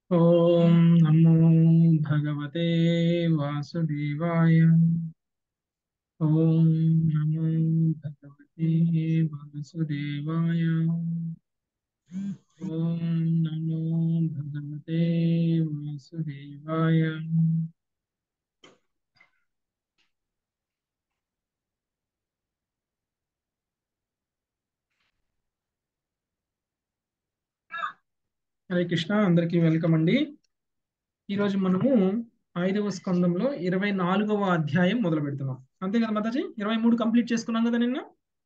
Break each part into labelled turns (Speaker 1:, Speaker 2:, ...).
Speaker 1: ॐ नमो भगवते वासुदेवाय ॐ नमो भगवते वासुदेवाय ॐ नमो भगवते वासुदेवाय హరే కృష్ణ అందరికీ వెల్కమ్ అండి ఈరోజు మనము ఐదవ స్కందంలో ఇరవై నాలుగవ అధ్యాయం మొదలు పెడుతున్నాం అంతే కదా మాతాజీ ఇరవై మూడు కంప్లీట్ చేసుకున్నాం కదా నిన్న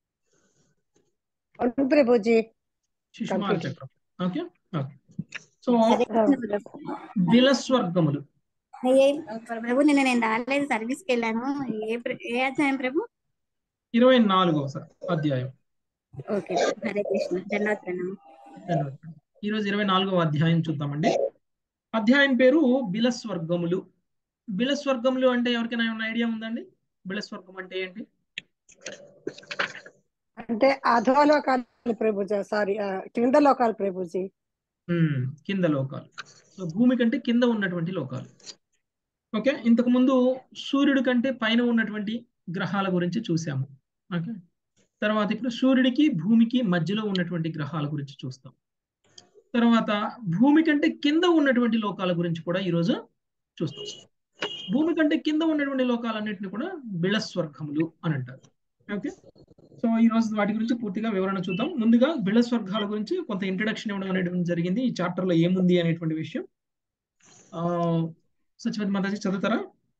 Speaker 2: అవును ప్రభుజీ
Speaker 1: శిశుమాల
Speaker 2: Complete.
Speaker 1: చక్రం okay okay so
Speaker 3: Hare Krishna ప్రభు.
Speaker 1: బిలస్వర్గములు
Speaker 3: అయ్యే ప్రభు నిన్న నేను రాలేదు సర్వీస్కి వెళ్ళాను ఏ ప్ర- ఏ అధ్యాయం ప్రభు
Speaker 1: ఇరవై నాలుగవ స- అధ్యాయం
Speaker 3: ఓకే హరే కృష్ణ ధన్యవాద ప్రణామం
Speaker 1: ఈరోజు ఇరవై నాలుగవ అధ్యాయం చూద్దామండి అధ్యాయం పేరు బిలస్వర్గములు బిలస్వర్గములు అంటే ఎవరికైనా ఏమైనా ఐడియా ఉందండి బిలస్వర్గం అంటే ఏంటి
Speaker 2: అంటే అధోలోకాలు ప్రభుజీ సారీ ఆ, క్రింద లోకాలు ప్రభుజీ
Speaker 1: ఉమ్, కింద లోకాలు సో భూమి కంటే కింద ఉన్నటువంటి లోకాలు ఓకే ఇంతకు ముందు సూర్యుడి కంటే పైన ఉన్నటువంటి గ్రహాల గురించి చూసాము ఓకే తర్వాత ఇప్పుడు సూర్యుడికి భూమికి మధ్యలో ఉన్నటువంటి గ్రహాల గురించి చూస్తాం తర్వాత భూమి కంటే కింద ఉన్నటువంటి లోకాల గురించి కూడా ఈరోజు చూస్తాం భూమి కంటే కింద ఉన్నటువంటి లోకాలన్నింటినీ కూడా బిళస్వర్గములు అని అంటారు ఓకే సో ఈ రోజు వాటి గురించి పూర్తిగా వివరణ చూద్దాం ముందుగా బిళస్వర్గాల గురించి కొంత ఇంట్రడక్షన్ ఇవ్వడం అనేటువంటి జరిగింది ఈ చాప్టర్ లో ఏముంది అనేటువంటి విషయం ఆ సత్యవతి మాతాజీ చదువుతారా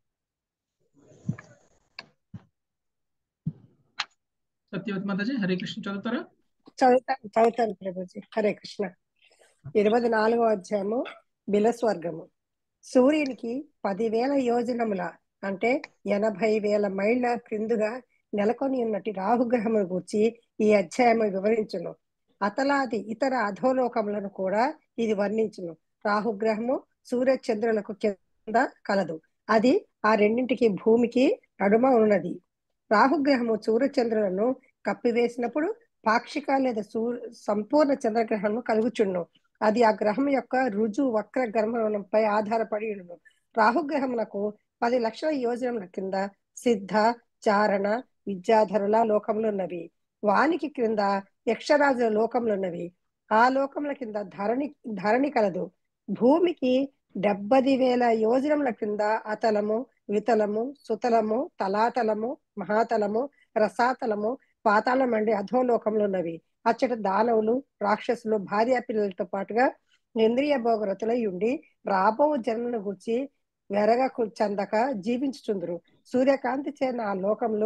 Speaker 1: సత్యవతి మాతాజీ హరే కృష్ణ చదువుతారా
Speaker 2: చదువుతాను చదువుతాను ప్రభుజీ హరే కృష్ణ ఇరవై నాలుగో అధ్యాయము బిలస్వర్గము సూర్యునికి పదివేల యోజనముల అంటే ఎనభై వేల మైళ్ళ క్రిందుగా నెలకొని ఉన్నటి రాహుగ్రహమును గూర్చి ఈ అధ్యాయము వివరించును అతలాది ఇతర అధోలోకములను కూడా ఇది వర్ణించును రాహుగ్రహము సూర్య చంద్రులకు కింద కలదు అది ఆ రెండింటికి భూమికి నడుమ ఉన్నది రాహుగ్రహము సూర్యచంద్రులను కప్పివేసినప్పుడు పాక్షిక లేదా సూ సంపూర్ణ చంద్రగ్రహణము కలుగుచుండు అది ఆ గ్రహం యొక్క రుజు వక్ర గమనంపై ఆధారపడి ఉండును రాహుగ్రహమునకు పది లక్షల యోజనముల కింద సిద్ధ చారణ విద్యాధరుల లోకములున్నవి వానికి క్రింద యక్షరాజుల లోకములున్నవి ఆ లోకముల కింద ధరణి ధరణి కలదు భూమికి డెబ్బది వేల యోజనముల కింద అతలము వితలము సుతలము తలాతలము మహాతలము రసాతలము పాతాళం మండి అధోలోకములు ఉన్నవి అచ్చట దానవులు రాక్షసులు భార్య పిల్లలతో పాటుగా ఇంద్రియ భోగరతులై ఉండి రాబో జన్మను గుర్చి వెరగ చందక జీవించుచుందురు సూర్యకాంతి చేరిన ఆ లోకములు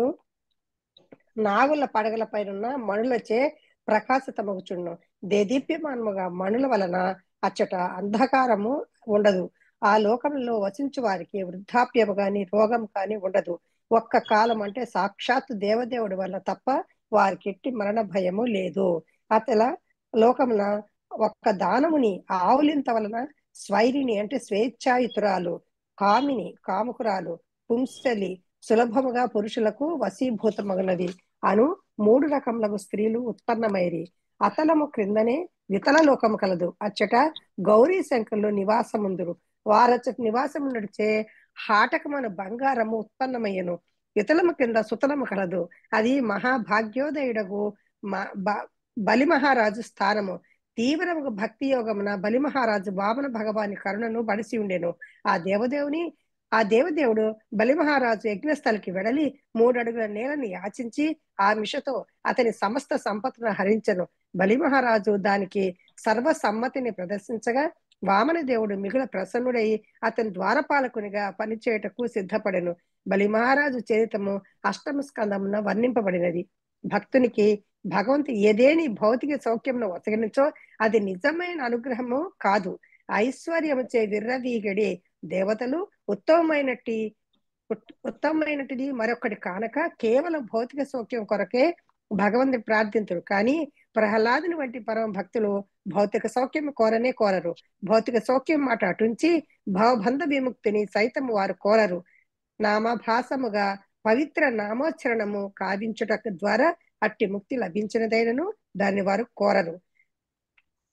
Speaker 2: నాగుల పడగల పైన మణులచే ప్రకాశితమగుచుండు దేదీప్యమానముగా మణుల వలన అచ్చట అంధకారము ఉండదు ఆ లోకంలో వసించు వారికి వృద్ధాప్యము గాని రోగం కాని ఉండదు ఒక్క కాలం అంటే సాక్షాత్ దేవదేవుడి వల్ల తప్ప వారికి ఎట్టి మరణ భయము లేదు అతల లోకమున ఒక్క దానముని ఆవులింత వలన స్వైరిని అంటే స్వేచ్ఛాయుతురాలు కామిని కాముకురాలు పుంసలి సులభముగా పురుషులకు వశీభూతమగునది అను మూడు రకములకు స్త్రీలు ఉత్పన్నమైరి అతలము క్రిందనే వితల లోకము కలదు అచ్చట గౌరీ శంకర్లు నివాసముందురు వారచ్చట నివాసము నడిచే హాటకమైన బంగారము ఉత్పన్నమయ్యను ఇతలము కింద సుతలము కలదు అది మహాభాగ్యోదయుడగు మ- బ- బలి మహారాజు స్థానము తీవ్రముగా భక్తి యోగమున బలి మహారాజు వామన భగవాని కరుణను బడిసి ఉండెను ఆ దేవదేవుని ఆ దేవదేవుడు బలి మహారాజు యజ్ఞస్థలికి వెడలి మూడు అడుగుల నేలని యాచించి ఆ మిషతో అతని సమస్త సంపత్తును హరించను బలి మహారాజు దానికి సర్వ సమ్మతిని ప్రదర్శించగా వామన దేవుడు మిగుల ప్రసన్నుడై అతని ద్వారపాలకునిగా పనిచేయటకు సిద్ధపడెను బలి మహారాజు చరితము అష్టమ స్కందమున వర్ణింపబడినది భక్తునికి భగవంతు ఏదేని భౌతిక సౌఖ్యమును వసగనిచో అది నిజమైన అనుగ్రహము కాదు ఐశ్వర్యముచే విర్రవీగడి దేవతలు ఉత్తమమైనట్టి ఉత్- ఉత్తమమైనటిది మరొకటి కానక కేవలం భౌతిక సౌఖ్యం కొరకే భగవంతుని ప్రార్థించరు కానీ ప్రహ్లాదుని వంటి పరమ భక్తులు భౌతిక సౌఖ్యం కోరనే కోరరు భౌతిక సౌఖ్యం మాట అటుంచి భవబంధ విముక్తిని సైతం వారు కోరరు నామభాసముగా పవిత్ర నామోచ్చరణము కావించుట ద్వారా అట్టి ముక్తి లభించినదైనను దాన్ని వారు కోరరు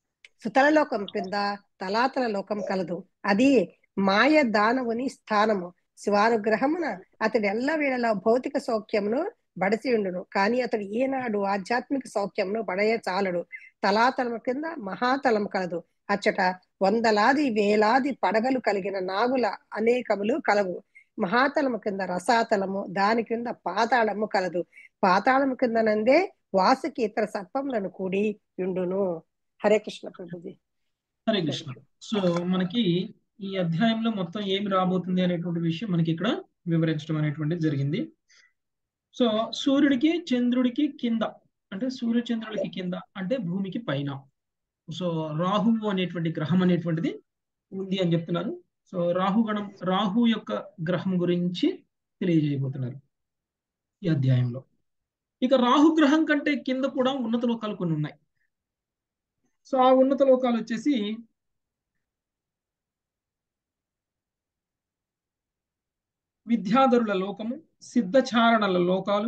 Speaker 2: సుతల లోకం కింద తలాతల లోకం కలదు అది మాయ దానవుని స్థానము శివానుగ్రహమున అతడు ఎల్లవేళలా భౌతిక సౌఖ్యమును బడసి ఉండును కానీ అతడు ఈనాడు ఆధ్యాత్మిక సౌఖ్యమును బడయ చాలడు తలాతలము కింద మహాతలం కలదు అచ్చట వందలాది వేలాది పడగలు కలిగిన నాగుల అనేకములు కలవు మహాతలము కింద రసాతలము దాని కింద పాతాళము కలదు పాతాళము కింద నందే వాసుకి ఇతర సర్పములను కూడి ఉండును హరే కృష్ణ ప్రభుజీ
Speaker 1: హరే కృష్ణ సో మనకి ఈ అధ్యాయంలో మొత్తం ఏమి రాబోతుంది అనేటువంటి విషయం మనకి ఇక్కడ వివరించడం అనేటువంటిది జరిగింది సో సూర్యుడికి చంద్రుడికి కింద అంటే సూర్య చంద్రుడికి కింద అంటే భూమికి పైన సో రాహువు అనేటువంటి గ్రహం అనేటువంటిది ఉంది అని చెప్తున్నారు సో రాహు గణం రాహు యొక్క గ్రహం గురించి తెలియజేయబోతున్నారు ఈ అధ్యాయంలో ఇక రాహు గ్రహం కంటే కింద కూడా ఉన్నత లోకాలు కొన్ని ఉన్నాయి సో ఆ ఉన్నత లోకాలు వచ్చేసి విద్యాధరుల లోకము సిద్ధచారణల లోకాలు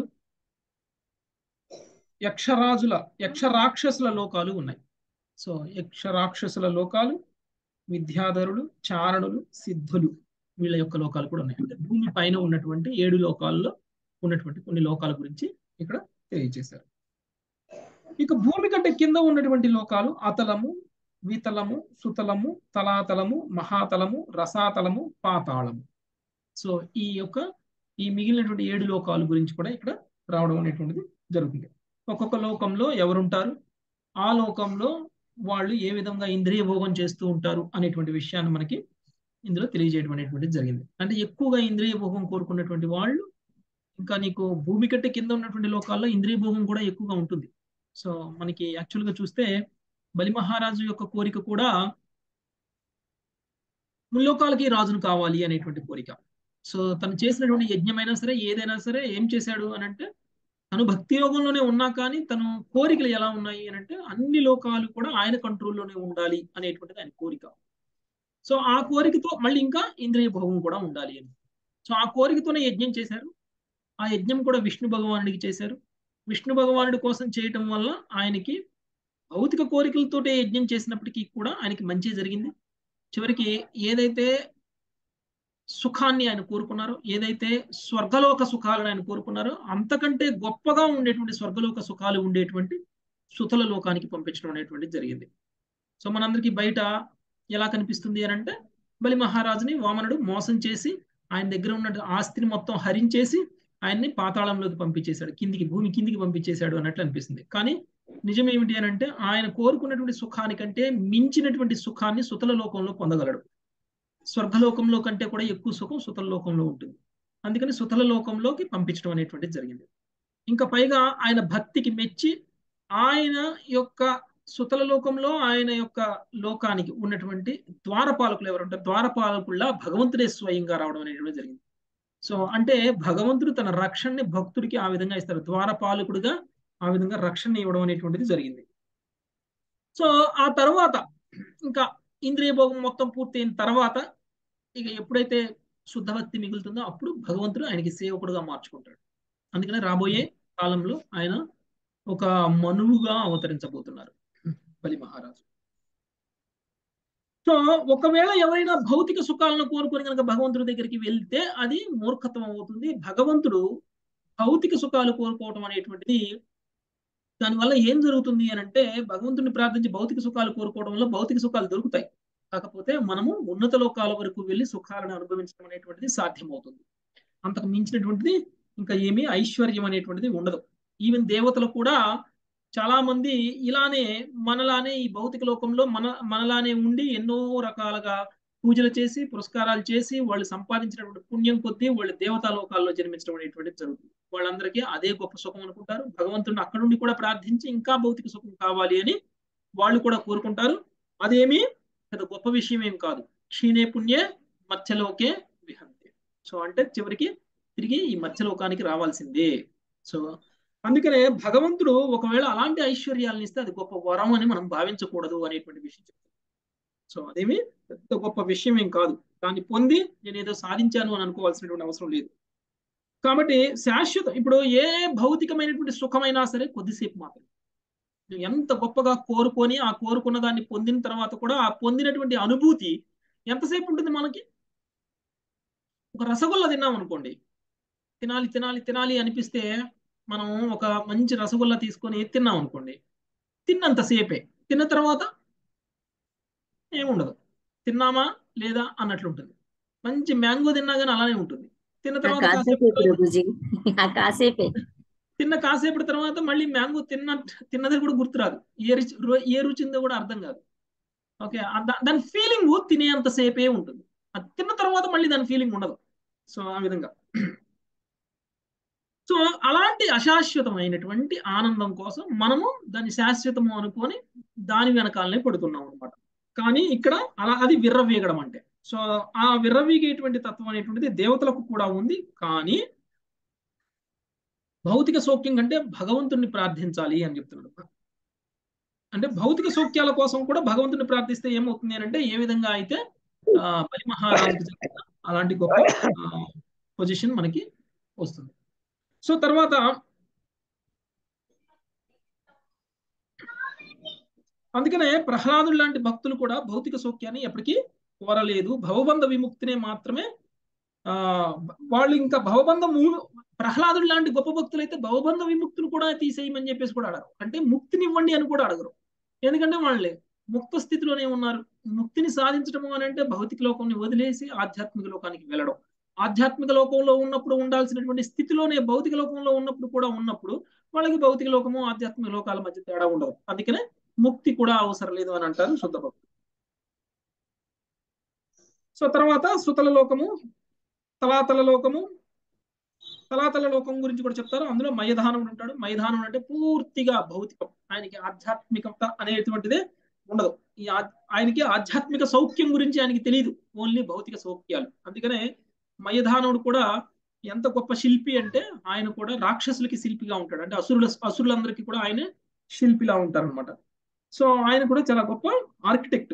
Speaker 1: యక్షరాజుల యక్షరాక్షసుల లోకాలు ఉన్నాయి సో యక్షరాక్షసుల లోకాలు విద్యాధరులు చారణులు సిద్ధులు వీళ్ళ యొక్క లోకాలు కూడా ఉన్నాయి అంటే భూమి పైన ఉన్నటువంటి ఏడు లోకాల్లో ఉన్నటువంటి కొన్ని లోకాల గురించి ఇక్కడ తెలియజేశారు ఇక భూమి కంటే కింద ఉన్నటువంటి లోకాలు అతలము వితలము సుతలము తలాతలము మహాతలము రసాతలము పాతాళము సో ఈ యొక్క ఈ మిగిలినటువంటి ఏడు లోకాల గురించి కూడా ఇక్కడ రావడం అనేటువంటిది జరుగుతుంది ఒక్కొక్క లోకంలో ఎవరుంటారు ఆ లోకంలో వాళ్ళు ఏ విధంగా ఇంద్రియ భోగం చేస్తూ ఉంటారు అనేటువంటి విషయాన్ని మనకి ఇందులో తెలియజేయడం అనేటువంటిది జరిగింది అంటే ఎక్కువగా ఇంద్రియ భోగం కోరుకున్నటువంటి వాళ్ళు ఇంకా నీకు భూమి కంటే కింద ఉన్నటువంటి లోకాల్లో ఇంద్రియ భోగం కూడా ఎక్కువగా ఉంటుంది సో మనకి యాక్చువల్గా చూస్తే బలి మహారాజు యొక్క కోరిక కూడా ముల్లోకాలకి రాజును కావాలి అనేటువంటి కోరిక సో తను చేసినటువంటి యజ్ఞమైనా సరే ఏదైనా సరే ఏం చేశాడు అని అంటే తను భక్తి యోగంలోనే ఉన్నా కానీ తను కోరికలు ఎలా ఉన్నాయి అని అంటే అన్ని లోకాలు కూడా ఆయన కంట్రోల్లోనే ఉండాలి అనేటువంటిది ఆయన కోరిక సో ఆ కోరికతో మళ్ళీ ఇంకా ఇంద్రియ భోగం కూడా ఉండాలి అని సో ఆ కోరికతోనే యజ్ఞం చేశారు ఆ యజ్ఞం కూడా విష్ణు భగవానుడికి చేశారు విష్ణు భగవానుడి కోసం చేయటం వల్ల ఆయనకి భౌతిక కోరికలతోటే యజ్ఞం చేసినప్పటికీ కూడా ఆయనకి మంచి జరిగింది చివరికి ఏదైతే సుఖాన్ని ఆయన కోరుకున్నారో ఏదైతే స్వర్గలోక సుఖాలను ఆయన కోరుకున్నారో అంతకంటే గొప్పగా ఉండేటువంటి స్వర్గలోక సుఖాలు ఉండేటువంటి సుతల లోకానికి పంపించడం అనేటువంటి జరిగింది సో మనందరికీ బయట ఎలా కనిపిస్తుంది అని అంటే బలి మహారాజుని వామనుడు మోసం చేసి ఆయన దగ్గర ఉన్న ఆస్తిని మొత్తం హరించేసి ఆయన్ని పాతాళంలోకి పంపించేశాడు కిందికి భూమి కిందికి పంపించేశాడు అన్నట్లు అనిపిస్తుంది కానీ నిజం ఏమిటి అని అంటే ఆయన కోరుకున్నటువంటి సుఖానికంటే మించినటువంటి సుఖాన్ని సుతల లోకంలో పొందగలడు స్వర్గలోకంలో కంటే కూడా ఎక్కువ సుఖం సుతల లోకంలో ఉంటుంది అందుకని సుతల లోకంలోకి పంపించడం అనేటువంటిది జరిగింది ఇంకా పైగా ఆయన భక్తికి మెచ్చి ఆయన యొక్క సుతల లోకంలో ఆయన యొక్క లోకానికి ఉన్నటువంటి ద్వారపాలకులు ఎవరు ఉంటారు ద్వారపాలకుల్లా భగవంతుడే స్వయంగా రావడం అనేటువంటి జరిగింది సో అంటే భగవంతుడు తన రక్షణని భక్తుడికి ఆ విధంగా ఇస్తారు ద్వారపాలకుడిగా ఆ విధంగా రక్షణ ఇవ్వడం అనేటువంటిది జరిగింది సో ఆ తర్వాత ఇంకా ఇంద్రియ భోగం మొత్తం పూర్తయిన తర్వాత ఇక ఎప్పుడైతే శుద్ధ భక్తి మిగులుతుందో అప్పుడు భగవంతుడు ఆయనకి సేవకుడుగా మార్చుకుంటాడు అందుకనే రాబోయే కాలంలో ఆయన ఒక మనువుగా అవతరించబోతున్నారు బలి మహారాజు సో ఒకవేళ ఎవరైనా భౌతిక సుఖాలను కోరుకొని కనుక భగవంతుడి దగ్గరికి వెళ్తే అది మూర్ఖత్వం అవుతుంది భగవంతుడు భౌతిక సుఖాలు కోరుకోవటం అనేటువంటిది దానివల్ల ఏం జరుగుతుంది అని అంటే భగవంతుడిని ప్రార్థించి భౌతిక సుఖాలు కోరుకోవడం వల్ల భౌతిక సుఖాలు దొరుకుతాయి కాకపోతే మనము ఉన్నత లోకాల వరకు వెళ్ళి సుఖాలను అనుభవించడం అనేటువంటిది సాధ్యమవుతుంది అంతకు మించినటువంటిది ఇంకా ఏమీ ఐశ్వర్యం అనేటువంటిది ఉండదు ఈవెన్ దేవతలు కూడా చాలా మంది ఇలానే మనలానే ఈ భౌతిక లోకంలో మన మనలానే ఉండి ఎన్నో రకాలుగా పూజలు చేసి పురస్కారాలు చేసి వాళ్ళు సంపాదించినటువంటి పుణ్యం కొద్దీ వాళ్ళు దేవతా లోకాల్లో జన్మించడం అనేటువంటిది జరుగుతుంది వాళ్ళందరికీ అదే గొప్ప సుఖం అనుకుంటారు భగవంతుడిని అక్కడ నుండి కూడా ప్రార్థించి ఇంకా భౌతిక సుఖం కావాలి అని వాళ్ళు కూడా కోరుకుంటారు అదేమి పెద్ద గొప్ప విషయం ఏం కాదు క్షీణే పుణ్యే మత్స్యలోకే విహంతే సో అంటే చివరికి తిరిగి ఈ మత్స్యలోకానికి రావాల్సిందే సో అందుకనే భగవంతుడు ఒకవేళ అలాంటి ఐశ్వర్యాలను ఇస్తే అది గొప్ప వరం అని మనం భావించకూడదు అనేటువంటి విషయం చెప్తాను సో అదేమి పెద్ద గొప్ప విషయం ఏం కాదు దాన్ని పొంది నేను ఏదో సాధించాను అని అనుకోవాల్సినటువంటి అవసరం లేదు కాబట్టి శాశ్వతం ఇప్పుడు ఏ భౌతికమైనటువంటి సుఖమైనా సరే కొద్దిసేపు మాత్రమే ఎంత గొప్పగా కోరుకొని ఆ కోరుకున్న దాన్ని పొందిన తర్వాత కూడా ఆ పొందినటువంటి అనుభూతి ఎంతసేపు ఉంటుంది మనకి ఒక రసగుల్లా తిన్నాం అనుకోండి తినాలి తినాలి తినాలి అనిపిస్తే మనం ఒక మంచి రసగుల్లా తీసుకొని తిన్నాం అనుకోండి తిన్నంతసేపే తిన్న తర్వాత ఏముండదు తిన్నామా లేదా అన్నట్లు ఉంటుంది మంచి మ్యాంగో తిన్నా కానీ అలానే ఉంటుంది తిన్న
Speaker 4: ఆ
Speaker 1: తర్వాత
Speaker 4: కాసేపే
Speaker 1: కాసేపు
Speaker 4: ప్రభుజీ ఆ కాసేపే
Speaker 1: తిన్న కాసేపటి తర్వాత మళ్ళీ మ్యాంగో తిన్న తిన్నది కూడా గుర్తురాదు ఏ రుచి రో- ఏ రుచి ఉందో కూడా అర్థం కాదు ఓకే ఆ దా- దాని ఫీలింగ్ తినేంత సేపే ఉంటుంది అది తిన్న తర్వాత మళ్ళీ దాని ఫీలింగ్ ఉండదు సో ఆ విధంగా సో అలాంటి అశాశ్వతమైనటువంటి ఆనందం కోసం మనము దాన్ని శాశ్వతము అనుకొని దాని వెనకాలనే పడుతున్నాం అనమాట కానీ ఇక్కడ అలా అది విర్రవీగడం అంటే సో ఆ విర్రవీగేటువంటి తత్వం అనేటువంటిది దేవతలకు కూడా ఉంది కానీ భౌతిక సౌఖ్యం కంటే భగవంతుణ్ణి ప్రార్థించాలి అని చెప్తున్నాడు అంటే భౌతిక సౌఖ్యాల కోసం కూడా భగవంతుని ప్రార్థిస్తే ఏమవుతుంది అని అంటే ఏ విధంగా అయితే ఆ బలి మహారాజుకి జరిగిన అలాంటి గొప్ప పొజిషన్ మనకి వస్తుంది సో తర్వాత అందుకనే ప్రహ్లాదుడు లాంటి భక్తులు కూడా భౌతిక సౌఖ్యాన్ని ఎప్పటికీ కోరలేదు భవబంధ విముక్తినే మాత్రమే ఆ వాళ్ళు ఇంకా భవబంధ ప్రహ్లాదుడు లాంటి గొప్ప భక్తులు అయితే భవబంధ విముక్తులు కూడా తీసేయమని చెప్పేసి కూడా అడగరు అంటే ముక్తినివ్వండి అని కూడా అడగరు ఎందుకంటే వాళ్ళే ముక్త స్థితిలోనే ఉన్నారు ముక్తిని సాధించడం అని అంటే భౌతిక లోకాన్ని వదిలేసి ఆధ్యాత్మిక లోకానికి వెళ్ళడం ఆధ్యాత్మిక లోకంలో ఉన్నప్పుడు ఉండాల్సినటువంటి స్థితిలోనే భౌతిక లోకంలో ఉన్నప్పుడు కూడా ఉన్నప్పుడు వాళ్ళకి భౌతిక లోకము ఆధ్యాత్మిక లోకాల మధ్య తేడా ఉండదు అందుకనే ముక్తి కూడా అవసరం లేదు అని అంటారు శుద్ధ భక్తులు సో తర్వాత సుతల లోకము తలాతల లోకము తలాతల లోకం గురించి కూడా చెప్తారు అందులో మయధానుడు ఉంటాడు మయధానుడు అంటే పూర్తిగా భౌతికం ఆయనకి ఆధ్యాత్మికత అనేటువంటిదే ఉండదు ఈ ఆయనకి ఆధ్యాత్మిక సౌఖ్యం గురించి ఆయనకి తెలియదు ఓన్లీ భౌతిక సౌఖ్యాలు అందుకనే మయధానుడు కూడా ఎంత గొప్ప శిల్పి అంటే ఆయన కూడా రాక్షసులకి శిల్పిగా ఉంటాడు అంటే అసురుల అసురులందరికీ కూడా ఆయన శిల్పిలా ఉంటారు అనమాట సో ఆయన కూడా చాలా గొప్ప ఆర్కిటెక్ట్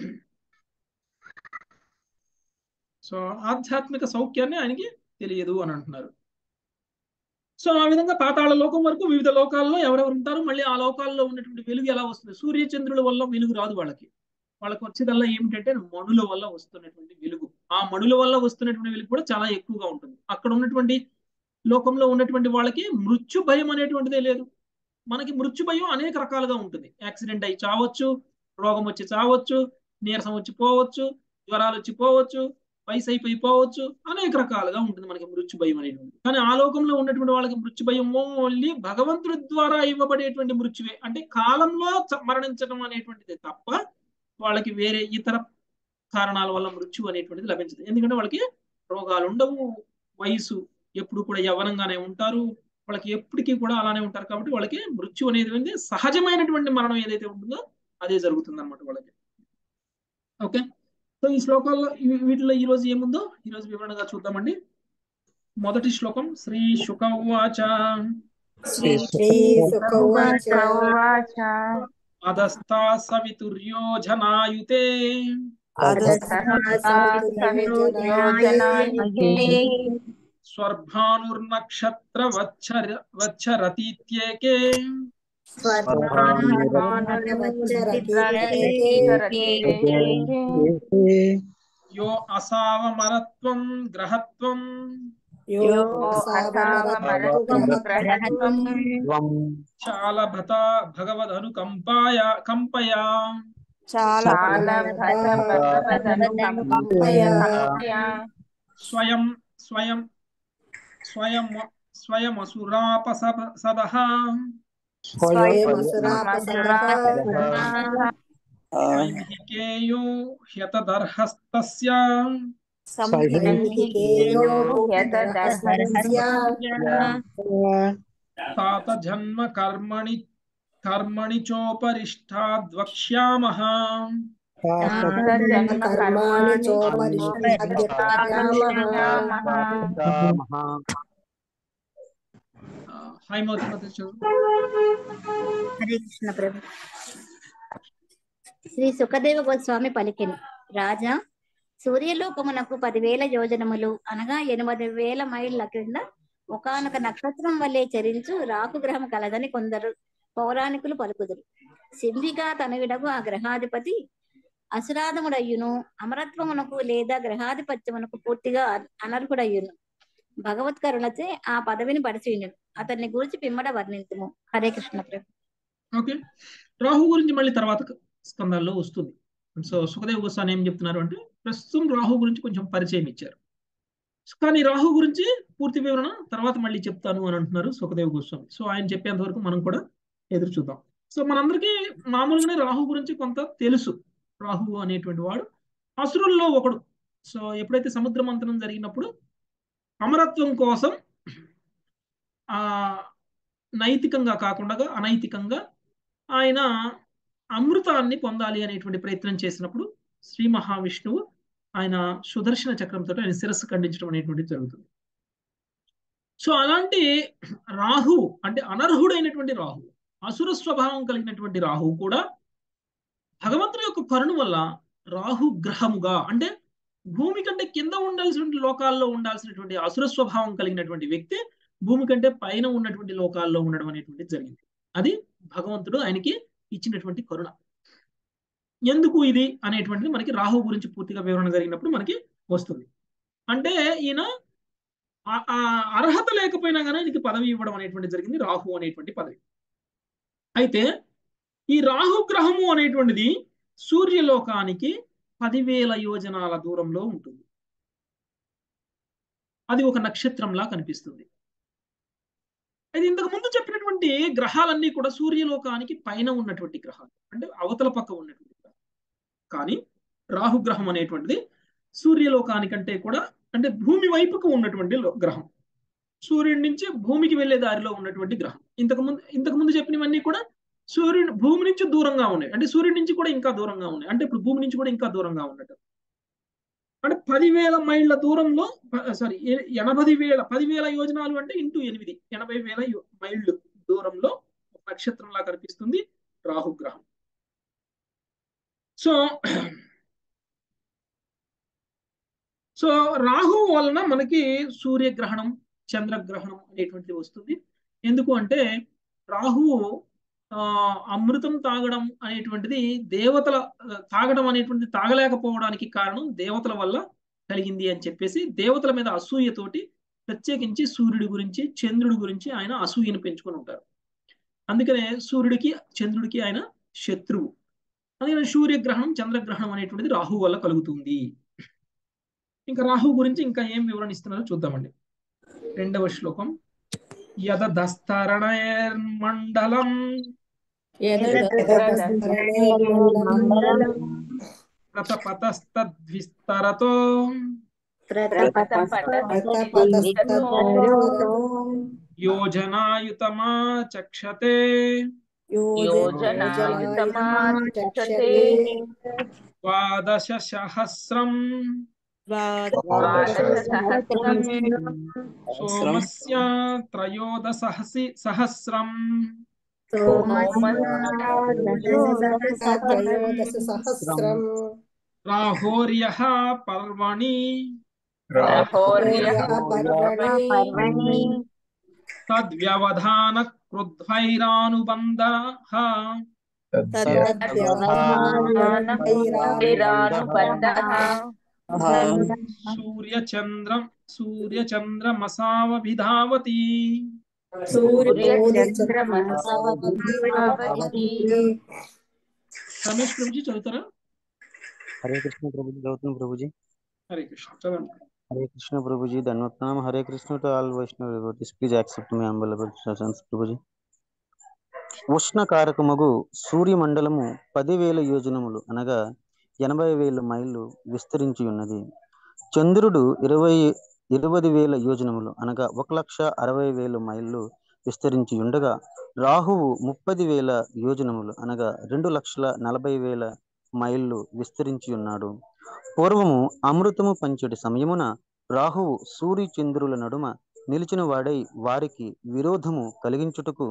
Speaker 1: సో ఆధ్యాత్మిక సౌఖ్యాన్ని ఆయనకి తెలియదు అని అంటున్నారు సో ఆ విధంగా పాతాళ లోకం వరకు వివిధ లోకాల్లో ఎవరెవరు ఉంటారు మళ్ళీ ఆ లోకాల్లో ఉన్నటువంటి వెలుగు ఎలా వస్తుంది సూర్యచంద్రుల వల్ల వెలుగు రాదు వాళ్ళకి వాళ్ళకి వచ్చేదల్లా ఏమిటంటే మణుల వల్ల వస్తున్నటువంటి వెలుగు ఆ మణుల వల్ల వస్తున్నటువంటి వెలుగు కూడా చాలా ఎక్కువగా ఉంటుంది అక్కడ ఉన్నటువంటి లోకంలో ఉన్నటువంటి వాళ్ళకి మృత్యు భయం అనేటువంటిదే లేదు మనకి మృత్యు భయం అనేక రకాలుగా ఉంటుంది యాక్సిడెంట్ అయి చావచ్చు రోగం వచ్చి చావచ్చు నీరసం వచ్చి పోవచ్చు జ్వరాలు వచ్చి పోవచ్చు వయసు అయిపోయి పోవచ్చు అనేక రకాలుగా ఉంటుంది మనకి మృత్యు భయం అనేటువంటి కానీ ఆ లోకంలో ఉన్నటువంటి వాళ్ళకి మృత్యు భయం ఓన్లీ భగవంతుడి ద్వారా ఇవ్వబడేటువంటి మృత్యువే అంటే కాలంలో మరణించడం అనేటువంటిది తప్ప వాళ్ళకి వేరే ఇతర కారణాల వల్ల మృత్యు అనేటువంటిది లభించదు ఎందుకంటే వాళ్ళకి రోగాలు ఉండవు వయసు ఎప్పుడు కూడా యవనంగానే ఉంటారు వాళ్ళకి ఎప్పటికీ కూడా అలానే ఉంటారు కాబట్టి వాళ్ళకి మృత్యు అనేది సహజమైనటువంటి మరణం ఏదైతే ఉంటుందో అదే జరుగుతుంది అనమాట వాళ్ళకి ఓకే సో ఈ శ్లోకాల్లో వీటిలో ఈ రోజు ఏముందో ఈ రోజు వివరణగా చూద్దామండి మొదటి శ్లోకం శ్రీ శుకవాచ అధస్థా సవితుర్యోజనాయుతే స్వర్భానుర్నక్షత్ర వచ్చర వచ్చరతీత్యేకే యో అసావమరత్వం గ్రహత్వం చాలభత భగవదనుకంపాయ కంపయా స్వయం స్వయం స్వయం స్వయమసురాపసదః వైహికేయో హ్యతదర్హస్తస్య తాత జన్మ కర్మణి కర్మణి చోపరిష్టాద్వక్ష్యామః హాయ్ మౌతి
Speaker 3: హరే కృష్ణ ప్రభు శ్రీ సుఖదేవ గోస్వామి పలికిని రాజా సూర్యలోకమునకు పదివేల యోజనములు అనగా ఎనిమిది వేల మైళ్ళ క్రింద ఒకనొక నక్షత్రం వల్లే చరించు రాకు గ్రహం కలదని కొందరు పౌరాణికులు పలుకుదురు సింహిగా తనయుడగు ఆ గ్రహాధిపతి అసురాధముడయ్యును అమరత్వమునకు లేదా గ్రహాధిపత్యమునకు పూర్తిగా అనర్హుడయ్యును భగవత్ కరుణచే ఆ పదవిని పరిశీలిను అతన్ని గురించి పిమ్మట వర్ణింతుము హరే కృష్ణ ప్రభు
Speaker 1: ఓకే రాహు గురించి మళ్ళీ తర్వాత స్కందాల్లో వస్తుంది సో సుఖదేవ్ గోస్వామి ఏం చెప్తున్నారు అంటే ప్రస్తుతం రాహు గురించి కొంచెం పరిచయం ఇచ్చారు కానీ రాహు గురించి పూర్తి వివరణ తర్వాత మళ్ళీ చెప్తాను అని అంటున్నారు సుఖదేవ్ గోస్వామి సో ఆయన చెప్పేంత వరకు మనం కూడా ఎదురు చూద్దాం సో మనందరికీ మామూలుగానే రాహు గురించి కొంత తెలుసు రాహు అనేటువంటి వాడు అసురుల్లో ఒకడు సో ఎప్పుడైతే సముద్ర మంథనం జరిగినప్పుడు అమరత్వం కోసం ఆ నైతికంగా కాకుండా అనైతికంగా ఆయన అమృతాన్ని పొందాలి అనేటువంటి ప్రయత్నం చేసినప్పుడు శ్రీ మహావిష్ణువు ఆయన సుదర్శన చక్రంతో ఆయన శిరస్సు ఖండించడం అనేటువంటిది జరుగుతుంది సో అలాంటి రాహు అంటే అనర్హుడైనటువంటి రాహు అసుర స్వభావం కలిగినటువంటి రాహు కూడా భగవంతుని యొక్క కరుణ వల్ల రాహు గ్రహముగా అంటే భూమి కంటే కింద ఉండాల్సిన లోకాల్లో ఉండాల్సినటువంటి అసుర స్వభావం కలిగినటువంటి వ్యక్తి భూమి కంటే పైన ఉన్నటువంటి లోకాల్లో ఉండడం అనేటువంటిది జరిగింది అది భగవంతుడు ఆయనకి ఇచ్చినటువంటి కరుణ ఎందుకు ఇది అనేటువంటిది మనకి రాహు గురించి పూర్తిగా వివరణ జరిగినప్పుడు మనకి వస్తుంది అంటే ఈయన అర్హత లేకపోయినా కానీ ఆయనకి పదవి ఇవ్వడం అనేటువంటి జరిగింది రాహు అనేటువంటి పదవి అయితే ఈ రాహు గ్రహము అనేటువంటిది సూర్యలోకానికి పదివేల యోజనాల దూరంలో ఉంటుంది అది ఒక నక్షత్రంలా కనిపిస్తుంది అయితే ఇంతకు ముందు చెప్పినటువంటి గ్రహాలన్నీ కూడా సూర్యలోకానికి పైన ఉన్నటువంటి గ్రహాలు అంటే అవతల పక్క ఉన్నటువంటి గ్రహాలు కానీ రాహుగ్రహం అనేటువంటిది సూర్యలోకానికంటే కూడా అంటే భూమి వైపుకు ఉన్నటువంటి గ్రహం సూర్యుడి నుంచి భూమికి వెళ్లే దారిలో ఉన్నటువంటి గ్రహం ఇంతకు ముందు ఇంతకు ముందు చెప్పినవన్నీ కూడా సూర్యుడు భూమి నుంచి దూరంగా ఉన్నాయి అంటే సూర్యుడి నుంచి కూడా ఇంకా దూరంగా ఉన్నాయి అంటే ఇప్పుడు భూమి నుంచి కూడా ఇంకా దూరంగా ఉన్నట్టు అంటే పదివేల మైళ్ళ దూరంలో సారీ ఎనభై వేల పదివేల యోజనాలు అంటే ఇంటూ ఎనిమిది ఎనభై వేల మైళ్ళు దూరంలో నక్షత్రంలా కనిపిస్తుంది రాహుగ్రహం సో సో రాహు వలన మనకి సూర్యగ్రహణం చంద్రగ్రహణం అనేటువంటిది వస్తుంది ఎందుకు అంటే రాహువు అమృతం తాగడం అనేటువంటిది దేవతల తాగడం అనేటువంటిది తాగలేకపోవడానికి కారణం దేవతల వల్ల కలిగింది అని చెప్పేసి దేవతల మీద అసూయతోటి ప్రత్యేకించి సూర్యుడి గురించి చంద్రుడి గురించి ఆయన అసూయను పెంచుకొని ఉంటారు అందుకనే సూర్యుడికి చంద్రుడికి ఆయన శత్రువు అందుకని సూర్యగ్రహణం చంద్రగ్రహణం అనేటువంటిది రాహు వల్ల కలుగుతుంది ఇంకా రాహు గురించి ఇంకా ఏం వివరణ ఇస్తున్నారో చూద్దామండి రెండవ శ్లోకం యదస్తరణైర్మండలం ప్రతపతస్తద్విస్తరతో యోజనాయుతమా చక్షతే ద్వాదశ సహస్రం సోమస్య త్రయోదశి సహస్రం
Speaker 2: సహస్రం
Speaker 1: రాహోర్య పర్వణి తద్వ్యవధాన క్రుద్వైరానుబంధ సూర్యచంద్రం సూర్యచంద్రమసావభిధావతి రమేష్ ప్రభుజీ చదువుతారా
Speaker 5: హరే కృష్ణ ప్రభుజీ చదువుతున్నాం ప్రభుజీ
Speaker 1: హరే కృష్ణ చదవండి
Speaker 5: హరే కృష్ణ ప్రభుజీ ధన్వత్నాం Hare Krishna to all Vaishnava devotees please accept my humble ప్రభుజీ ఉష్ణకారకమగు సూర్యమండలము పదివేల యోజనములు అనగా ఎనభై వేల మైళ్ళు విస్తరించి ఉన్నది చంద్రుడు ఇరవై ఇరవై వేల యోజనములు అనగా ఒక లక్ష అరవై వేల మైళ్ళు విస్తరించి ఉండగా రాహువు ముప్పది వేల యోజనములు అనగా రెండు లక్షల నలభై వేల మైళ్ళు విస్తరించి ఉన్నాడు పూర్వము అమృతము పంచడి సమయమున రాహువు సూర్య చంద్రుల నడుమ నిలిచిన వాడై వారికి విరోధము కలిగించుటకు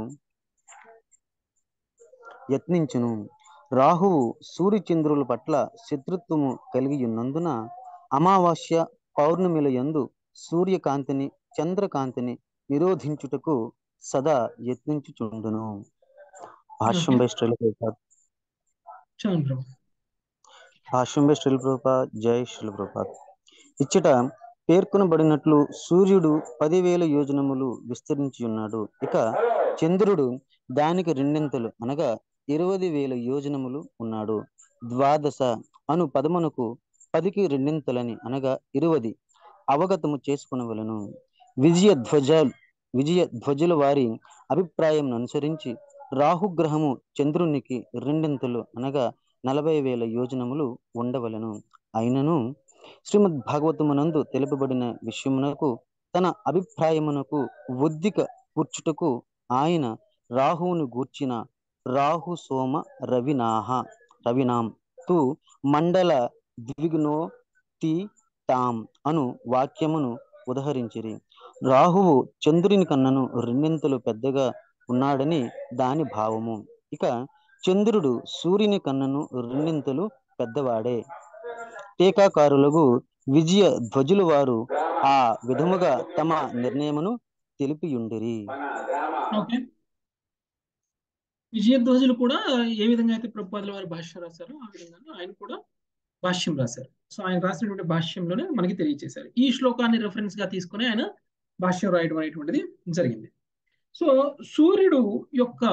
Speaker 5: యత్నించును రాహువు సూర్యచంద్రుల పట్ల శత్రుత్వము కలిగి ఉన్నందున అమావాస్య పౌర్ణమిల యందు సూర్యకాంతిని చంద్రకాంతిని నిరోధించుటకు సదా యత్నించుచుండును భాష్యం బై శ్రీల ప్రభుపాద్
Speaker 1: చదువు ప్రభు
Speaker 5: భాష్యం బై శ్రీల ప్రభుపాద్ జై శ్రీల ప్రభుపాద్ ఇచ్చట పేర్కొనబడినట్లు సూర్యుడు పదివేల యోజనములు విస్తరించి ఉన్నాడు ఇక చంద్రుడు దానికి రెండింతలు అనగా ఇరవై వేల యోజనములు ఉన్నాడు ద్వాదశ అను పదమునకు పదికి రెండింతలని అనగా ఇరువది అవగతము చేసుకునవలను విజయ ధ్వజాలు విజయ ధ్వజుల వారి అభిప్రాయం అనుసరించి రాహుగ్రహము చంద్రునికి రెండింతలు అనగా నలభై వేల యోజనములు ఉండవలను అయినను శ్రీమద్ భాగవతమునందు తెలుపబడిన విషయమునకు తన అభిప్రాయమునకు ఒద్దిక కూర్చుటకు ఆయన రాహువును గూర్చిన రాహు సోమ రవినాహ రవినాం తు మండల ద్విగ్నో తి తాం అను వాక్యమును ఉదహరించిరి రాహువు చంద్రుని కన్నను రెండింతలు పెద్దగా ఉన్నాడని దాని భావము ఇక చంద్రుడు సూర్యుని కన్నను రెండింతలు పెద్దవాడే టీకాకారులకు విజయ ధ్వజుల వారు ఆ విధముగా తమ నిర్ణయమును తెలిపియుండిరి
Speaker 1: ఓకే విజయధ్వజులు కూడా ఏ విధంగా అయితే ప్రభుపాదుల వారి భాష్యం రాశారో ఆ విధంగా ఆయన కూడా భాష్యం రాశారు సో ఆయన రాసినటువంటి భాష్యంలోనే మనకి తెలియజేశారు ఈ శ్లోకాన్ని రెఫరెన్స్ గా తీసుకుని ఆయన భాష్యం రాయడం అనేటువంటిది జరిగింది సో సూర్యుడు యొక్క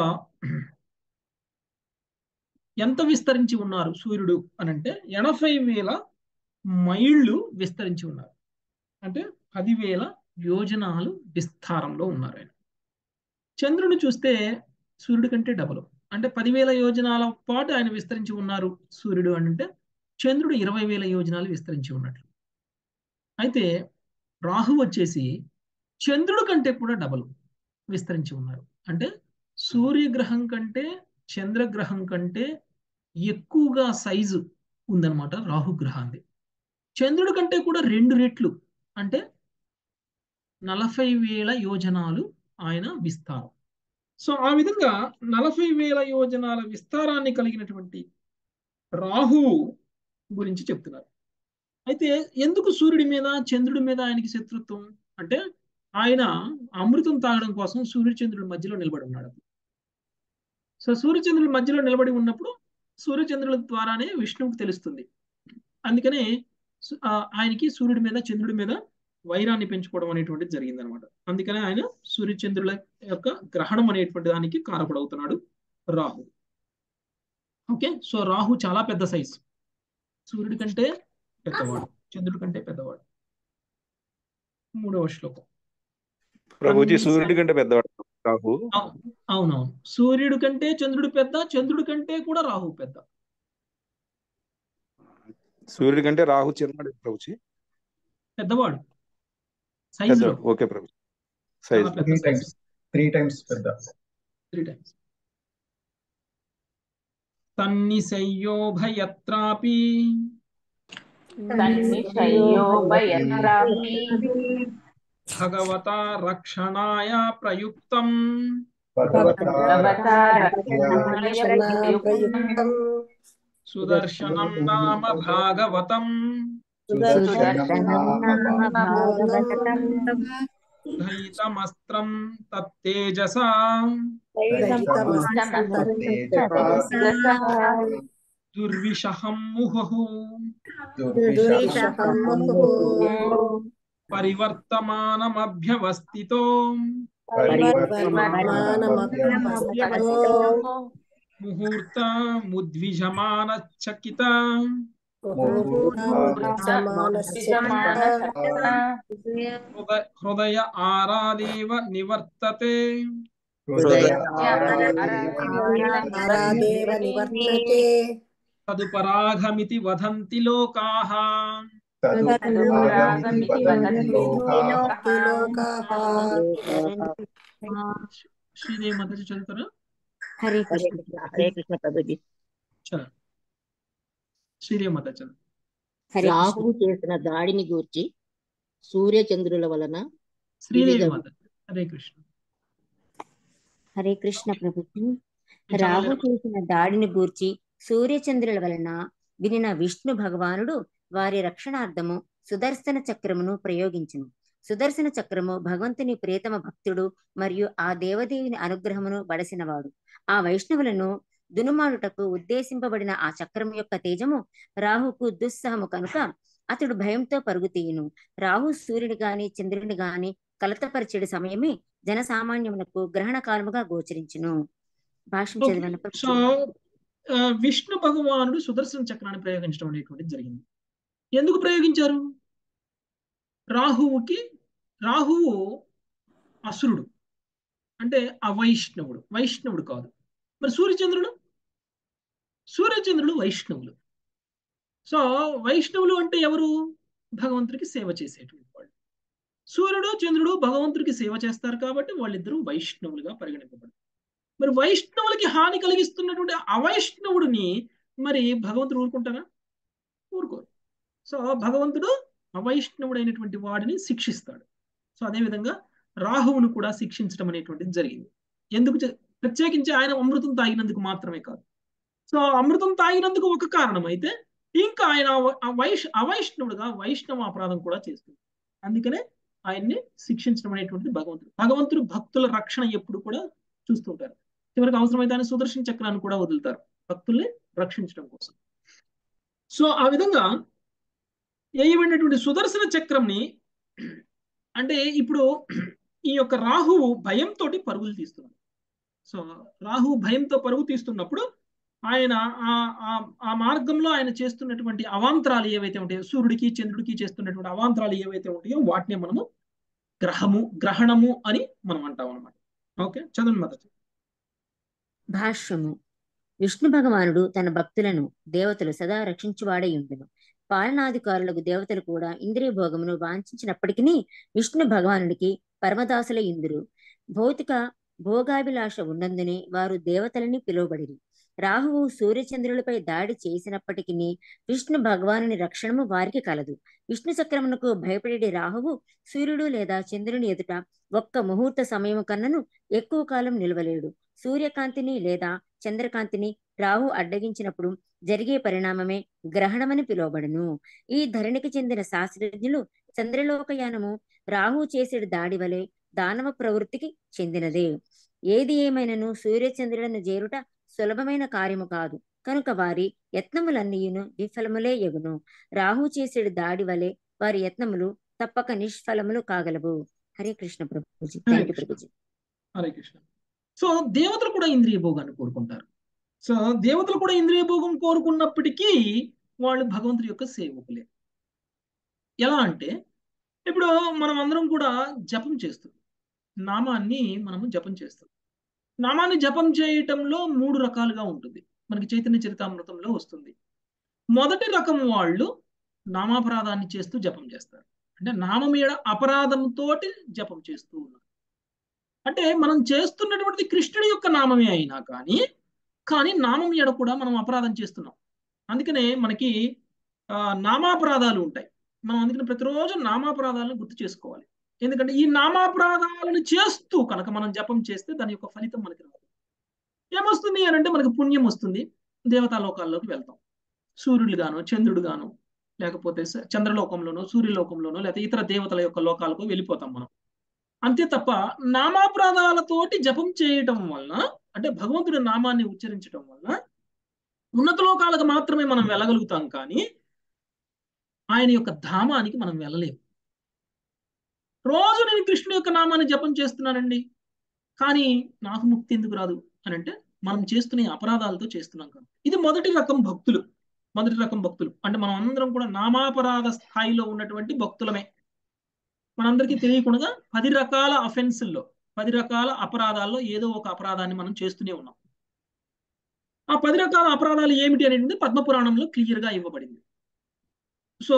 Speaker 1: ఎంత విస్తరించి ఉన్నారు సూర్యుడు అని అంటే ఎనభై వేల మైళ్ళు విస్తరించి ఉన్నారు అంటే పదివేల యోజనాలు విస్తారంలో ఉన్నారు ఆయన చంద్రుని చూస్తే సూర్యుడి కంటే డబల్ అంటే పదివేల యోజనాల పాటు ఆయన విస్తరించి ఉన్నారు సూర్యుడు అని అంటే చంద్రుడు ఇరవై వేల యోజనాలు విస్తరించి ఉన్నట్లు అయితే రాహు వచ్చేసి చంద్రుడు కంటే కూడా డబల్ విస్తరించి ఉన్నారు అంటే సూర్యగ్రహం కంటే చంద్రగ్రహం కంటే ఎక్కువగా సైజు ఉందన్నమాట రాహుగ్రహాన్ని చంద్రుడి కంటే కూడా రెండు రెట్లు అంటే నలభై వేల యోజనాలు ఆయన విస్తారం సో ఆ విధంగా నలభై వేల యోజనాల విస్తారాన్ని కలిగినటువంటి రాహువు గురించి చెప్తున్నారు అయితే ఎందుకు సూర్యుడి మీద చంద్రుడి మీద ఆయనకి శత్రుత్వం అంటే ఆయన అమృతం తాగడం కోసం సూర్యచంద్రుడి మధ్యలో నిలబడి ఉన్నాడు సో సూర్యచంద్రుడి మధ్యలో నిలబడి ఉన్నప్పుడు సూర్యచంద్రుల ద్వారానే విష్ణువుకు తెలుస్తుంది అందుకనే ఆయనకి సూర్యుడి మీద చంద్రుడి మీద వైరాన్ని పెంచుకోవడం అనేటువంటిది జరిగింది అనమాట అందుకనే ఆయన సూర్యచంద్రుల యొక్క గ్రహణం అనేటువంటి దానికి కారకుడవుతున్నాడు రాహు ఓకే సో రాహు చాలా పెద్ద సైజు సూర్యుడి కంటే పెద్దవాడు చంద్రుడి కంటే పెద్దవాడు మూడవ శ్లోకం
Speaker 6: ప్రభుజీ సూర్యుడి కంటే పెద్దవాడు రాహు
Speaker 1: అవునవును సూర్యుడి కంటే చంద్రుడు పెద్ద చంద్రుడి కంటే కూడా రాహు పెద్ద
Speaker 6: సూర్యుడి కంటే రాహు చిన్నవాడు ప్రభుజీ
Speaker 1: పెద్దవాడు సైజ్ లో
Speaker 6: ఓకే ప్రభు size
Speaker 7: three times three times పెద్ద
Speaker 1: త్రీ టైమ్స్ తన్నిశయ్యోభయత్రాపి భగవత రక్షణాయ ప్రయుక్తం సుదర్శనం నామ భాగవతం దైతమస్త్రం తత్తేజసా దుర్విషహం ముహు పరివర్తమానమభ్యవస్థితో ముహూర్త ముద్విజమాన చకిత హృదయ ఆరాదేవ నివర్తతే తదుపరాఘమితి వదంతి లోకాః శ్రీదేవి మాతాజీ చదువుతారా
Speaker 4: హరే కృష్ణ హరే కృష్ణ ప్రభుజీ
Speaker 1: చదువు శ్రీదేవి మాతాజీ చదువు
Speaker 4: రాహువు చేసిన దాడిని గూర్చి సూర్య చంద్రుల వలన
Speaker 1: శ్రీదేవి మాతాజీ హరే కృష్ణ
Speaker 3: హరే కృష్ణ ప్రభుజీ రాహు చేసిన దాడిని గూర్చి సూర్యచంద్రుల వలన వినిన విష్ణు భగవానుడు వారి రక్షణార్థము సుదర్శన చక్రమును ప్రయోగించును
Speaker 8: సుదర్శన చక్రము భగవంతుని ప్రియతమ భక్తుడు మరియు ఆ దేవదేవిని అనుగ్రహమును బడసినవాడు ఆ వైష్ణవులను దునుమాడుటకు ఉద్దేశింపబడిన ఆ చక్రం యొక్క తేజము రాహుకు దుస్సహము కనుక అతడు భయంతో పరుగు తీయును రాహు సూర్యుని గాని చంద్రుని గాని కలతపరిచేడు సమయమే జనసామాన్యమునకు గ్రహణ కాలముగా గోచరించును భాష్యం
Speaker 1: ఓకే
Speaker 8: చదివిన
Speaker 1: సో ఆ, విష్ణు భగవానుడు సుదర్శన చక్రాన్ని ప్రయోగించడం అనేటువంటిది జరిగింది ఎందుకు ప్రయోగించారు రాహువుకి రాహువు అసురుడు అంటే అవైష్ణవుడు వైష్ణవుడు కాదు మరి సూర్యచంద్రుడు సూర్యచంద్రుడు వైష్ణవులు సో వైష్ణవులు అంటే ఎవరు భగవంతుడికి సేవ చేసేటువంటి వాళ్ళు సూర్యుడు చంద్రుడు భగవంతుడికి సేవ చేస్తారు కాబట్టి వాళ్ళిద్దరూ వైష్ణవులుగా పరిగణింపబడతారు మరి వైష్ణవులకి హాని కలిగిస్తున్నటువంటి అవైష్ణవుడిని మరి భగవంతుడు ఊరుకుంటారా ఊరుకోరు సో భగవంతుడు అవైష్ణవుడైనటువంటి వాడిని శిక్షిస్తాడు సో అదేవిధంగా రాహువును కూడా శిక్షించడం అనేటువంటిది జరిగింది ఎందుకు చే- ప్రత్యేకించి ఆయన అమృతం తాగినందుకు మాత్రమే కాదు సో అమృతం తాగినందుకు ఒక కారణం అయితే ఇంకా ఆయన అవ- ఆ వైష్ అవైష్ణవుడుగా వైష్ణవ అపరాధం కూడా చేస్తుంది అందుకనే ఆయన్ని శిక్షించడం అనేటువంటిది భగవంతుడు భగవంతుడు భక్తుల రక్షణ ఎప్పుడు కూడా చూస్తుంటారు చివరికి అవసరమైతే ఆయన సుదర్శన చక్రాన్ని కూడా వదులుతారు భక్తుల్ని రక్షించడం కోసం సో ఆ విధంగా వేయబడినటువంటి సుదర్శన చక్రంని అంటే ఇప్పుడు ఈ యొక్క రాహువు భయంతో పరుగులు తీస్తున్నాడు సో రాహువు భయంతో పరుగు తీస్తున్నప్పుడు ఆయన ఆ ఆ- ఆ మార్గంలో ఆయన చేస్తున్నటువంటి అవాంతరాలు ఏవైతే ఉంటాయో సూర్యుడికి చంద్రుడికి చేస్తున్నటువంటి అవాంతరాలు ఏవైతే ఉంటాయో వాటిని మనము గ్రహము గ్రహణము అని మనం అంటాం అనమాట ఓకే చదవండి మొదటి
Speaker 8: భాష్యము విష్ణు భగవానుడు తన భక్తులను దేవతలు సదా రక్షించువాడై ఉండును పాలనాధికారులకు దేవతలు కూడా ఇంద్రియ భోగమును వాంఛించినప్పటికీ విష్ణు భగవానుడికి పరమదాసులై ఇందురు భౌతిక భోగాభిలాష ఉన్నందునే వారు దేవతలని పిలువబడిరి రాహువు సూర్యచంద్రులపై దాడి చేసినప్పటికీ విష్ణు భగవానుని రక్షణము వారికి కలదు విష్ణు చక్రమునకు భయపడే రాహువు సూర్యుడు లేదా చంద్రుని ఎదుట ఒక్క ముహూర్త సమయము కన్నను ఎక్కువ కాలం నిలవలేడు సూర్యకాంతిని లేదా చంద్రకాంతిని రాహు అడ్డగించినప్పుడు జరిగే పరిణామమే గ్రహణమని పిలువబడును ఈ ధరణికి చెందిన శాస్త్రజ్ఞులు చంద్రలోకయానము రాహు చేసే దాడి వలె దానవ ప్రవృత్తికి చెందినదే ఏది ఏమైనను సూర్యచంద్రులను చేరుట సులభమైన కార్యము కాదు కనుక వారి యత్నములన్నీయును విఫలములే ఎగును రాహు చేసేడు దాడి వలె వారి యత్నములు తప్పక నిష్ఫలములు కాగలవు హరే కృష్ణ ప్రభుజీ
Speaker 1: హరే
Speaker 8: థ్యాంక్ యూ
Speaker 1: కృష్ణ
Speaker 8: ప్రభుజీ
Speaker 1: హరే కృష్ణ సో దేవతలు కూడా ఇంద్రియ భోగాన్ని కోరుకుంటారు సో దేవతలు కూడా ఇంద్రియ భోగం కోరుకున్నప్పటికీ వాళ్ళు భగవంతుడి యొక్క సేవకులే ఎలా అంటే ఇప్పుడు మనం అందరం కూడా జపం చేస్తాం నామాన్ని మనము జపం చేస్తాం నామాన్ని జపం చేయటంలో మూడు రకాలుగా ఉంటుంది మనకి చైతన్య చరితామృతంలో వస్తుంది మొదటి రకం వాళ్ళు నామాపరాధాన్ని చేస్తూ జపం చేస్తారు అంటే నామం మీద అపరాధంతో జపం చేస్తూ ఉన్నారు అంటే మనం చేస్తున్నటువంటి కృష్ణుడి యొక్క నామమే అయినా కానీ కానీ నామం ఎడ కూడా మనం అపరాధం చేస్తున్నాం అందుకనే మనకి ఆ, నామాపరాధాలు ఉంటాయి మనం అందుకని ప్రతిరోజు నామాపరాధాలను గుర్తు చేసుకోవాలి ఎందుకంటే ఈ నామాపరాధాలను చేస్తూ కనుక మనం జపం చేస్తే దాని యొక్క ఫలితం మనకి రాదు ఏమొస్తుంది అని అంటే మనకి పుణ్యం వస్తుంది దేవతా లోకాల్లోకి వెళ్తాం సూర్యుడు గాను చంద్రుడు గాను లేకపోతే స- చంద్రలోకంలోనో సూర్యలోకంలోనో లేకపోతే ఇతర దేవతల యొక్క లోకాలకు వెళ్ళిపోతాం మనం అంతే తప్ప నామాపరాధాలతోటి జపం చేయటం వలన అంటే భగవంతుడి నామాన్ని ఉచ్చరించడం వలన ఉన్నత లోకాలకు మాత్రమే మనం వెళ్ళగలుగుతాం కానీ ఆయన యొక్క ధామానికి మనం వెళ్ళలేము రోజు నేను కృష్ణుడి యొక్క నామాన్ని జపం చేస్తున్నానండి కానీ నాకు ముక్తి ఎందుకు రాదు అని అంటే మనం చేస్తున్న ఈ అపరాధాలతో చేస్తున్నాం కదా ఇది మొదటి రకం భక్తులు మొదటి రకం భక్తులు అంటే మనం అందరం కూడా నామాపరాధ స్థాయిలో ఉన్నటువంటి భక్తులమే మనందరికీ తెలియకుండా పది రకాల అఫెన్సుల్లో పది రకాల అపరాధాల్లో ఏదో ఒక అపరాధాన్ని మనం చేస్తూనే ఉన్నాం ఆ పది రకాల అపరాధాలు ఏమిటి అనేది పద్మపురాణంలో క్లియర్ గా ఇవ్వబడింది సో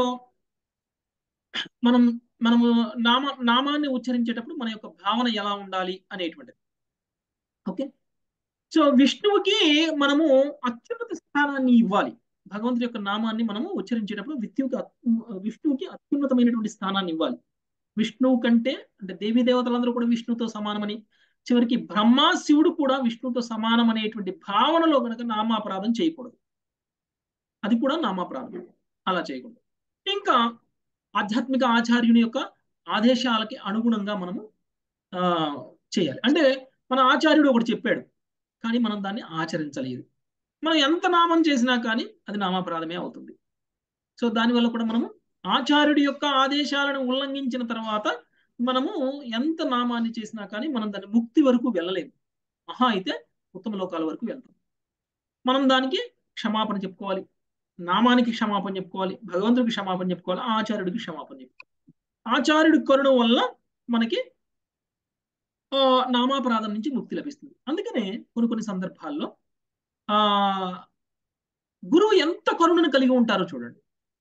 Speaker 1: మనం మనము నామ నామాన్ని ఉచ్చరించేటప్పుడు మన యొక్క భావన ఎలా ఉండాలి అనేటువంటిది ఓకే సో విష్ణువుకి మనము అత్యున్నత స్థానాన్ని ఇవ్వాలి భగవంతుడి యొక్క నామాన్ని మనము ఉచ్చరించేటప్పుడు విష్ణువుకి అత్- విష్ణువుకి అత్యున్నతమైనటువంటి స్థానాన్ని ఇవ్వాలి విష్ణువు కంటే అంటే దేవీ దేవతలందరూ కూడా విష్ణువుతో సమానమని చివరికి బ్రహ్మ శివుడు కూడా విష్ణువుతో సమానం అనేటువంటి భావనలో కనుక నామాపరాధం చేయకూడదు అది కూడా నామాపరాధం అలా చేయకూడదు ఇంకా ఆధ్యాత్మిక ఆచార్యుని యొక్క ఆదేశాలకి అనుగుణంగా మనము ఆ, చేయాలి అంటే మన ఆచార్యుడు ఒకటి చెప్పాడు కానీ మనం దాన్ని ఆచరించలేదు మనం ఎంత నామం చేసినా కానీ అది నామాపరాధమే అవుతుంది సో దానివల్ల కూడా మనము ఆచార్యుడి యొక్క ఆదేశాలను ఉల్లంఘించిన తర్వాత మనము ఎంత నామాన్ని చేసినా కానీ మనం దాని ముక్తి వరకు వెళ్ళలేము మహా అయితే ఉత్తమ లోకాల వరకు వెళ్తాం మనం దానికి క్షమాపణ చెప్పుకోవాలి నామానికి క్షమాపణ చెప్పుకోవాలి భగవంతుడికి క్షమాపణ చెప్పుకోవాలి ఆచార్యుడికి క్షమాపణ చెప్పుకోవాలి ఆచార్యుడి కరుణ వల్ల మనకి ఆ, నామాపరాధం నుంచి ముక్తి లభిస్తుంది అందుకనే కొన్ని కొన్ని సందర్భాల్లో ఆ గురువు ఎంత కరుణను కలిగి ఉంటారో చూడండి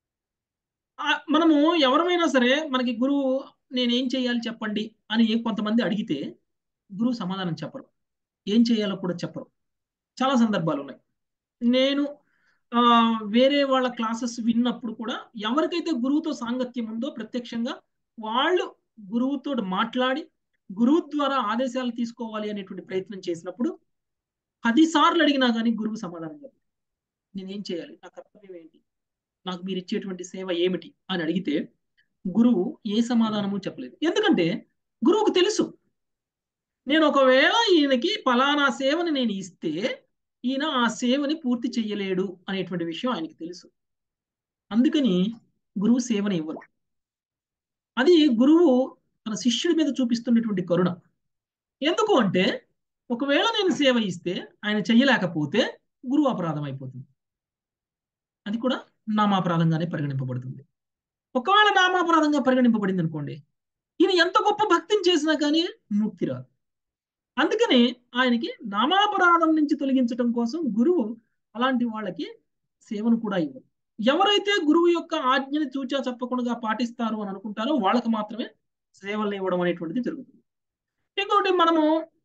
Speaker 1: ఆ, మనము ఎవరమైనా సరే మనకి గురువు నేనేం చేయాలి చెప్పండి అని కొంతమంది అడిగితే గురువు సమాధానం చెప్పరు ఏం చేయాలో కూడా చెప్పరు చాలా సందర్భాలు ఉన్నాయి నేను ఆ, వేరే వాళ్ళ క్లాసెస్ విన్నప్పుడు కూడా ఎవరికైతే గురువుతో సాంగత్యం ఉందో ప్రత్యక్షంగా వాళ్ళు గురువుతో మాట్లాడి గురువు ద్వారా ఆదేశాలు తీసుకోవాలి అనేటువంటి ప్రయత్నం చేసినప్పుడు పది సార్లు అడిగినా కానీ గురువు సమాధానం చెప్పారు నేనేం చేయాలి నా కర్తవ్యం ఏంటి నాకు మీరు ఇచ్చేటువంటి సేవ ఏమిటి అని అడిగితే గురువు ఏ సమాధానము చెప్పలేదు ఎందుకంటే గురువుకు తెలుసు నేను ఒకవేళ ఈయనకి ఫలానా సేవని నేను ఇస్తే ఈయన ఆ సేవని పూర్తి చెయ్యలేడు అనేటువంటి విషయం ఆయనకి తెలుసు అందుకని గురువు సేవని ఇవ్వరు అది గురువు తన శిష్యుడి మీద చూపిస్తున్నటువంటి కరుణ ఎందుకు అంటే ఒకవేళ నేను సేవ ఇస్తే ఆయన చెయ్యలేకపోతే గురువు అపరాధం అయిపోతుంది అది కూడా నామాపరాధంగానే పరిగణింపబడుతుంది ఒకవేళ నామాపరాధంగా పరిగణింపబడింది అనుకోండి ఈయన ఎంత గొప్ప భక్తిని చేసినా కానీ ముక్తి రాదు అందుకని ఆయనకి నామాపరాధం నుంచి తొలగించడం కోసం గురువు అలాంటి వాళ్ళకి సేవను కూడా ఇవ్వరు ఎవరైతే గురువు యొక్క ఆజ్ఞని చూచా చెప్పకుండా పాటిస్తారు అని అనుకుంటారో వాళ్ళకి మాత్రమే సేవలు ఇవ్వడం అనేటువంటిది జరుగుతుంది ఇంకొకటి మనము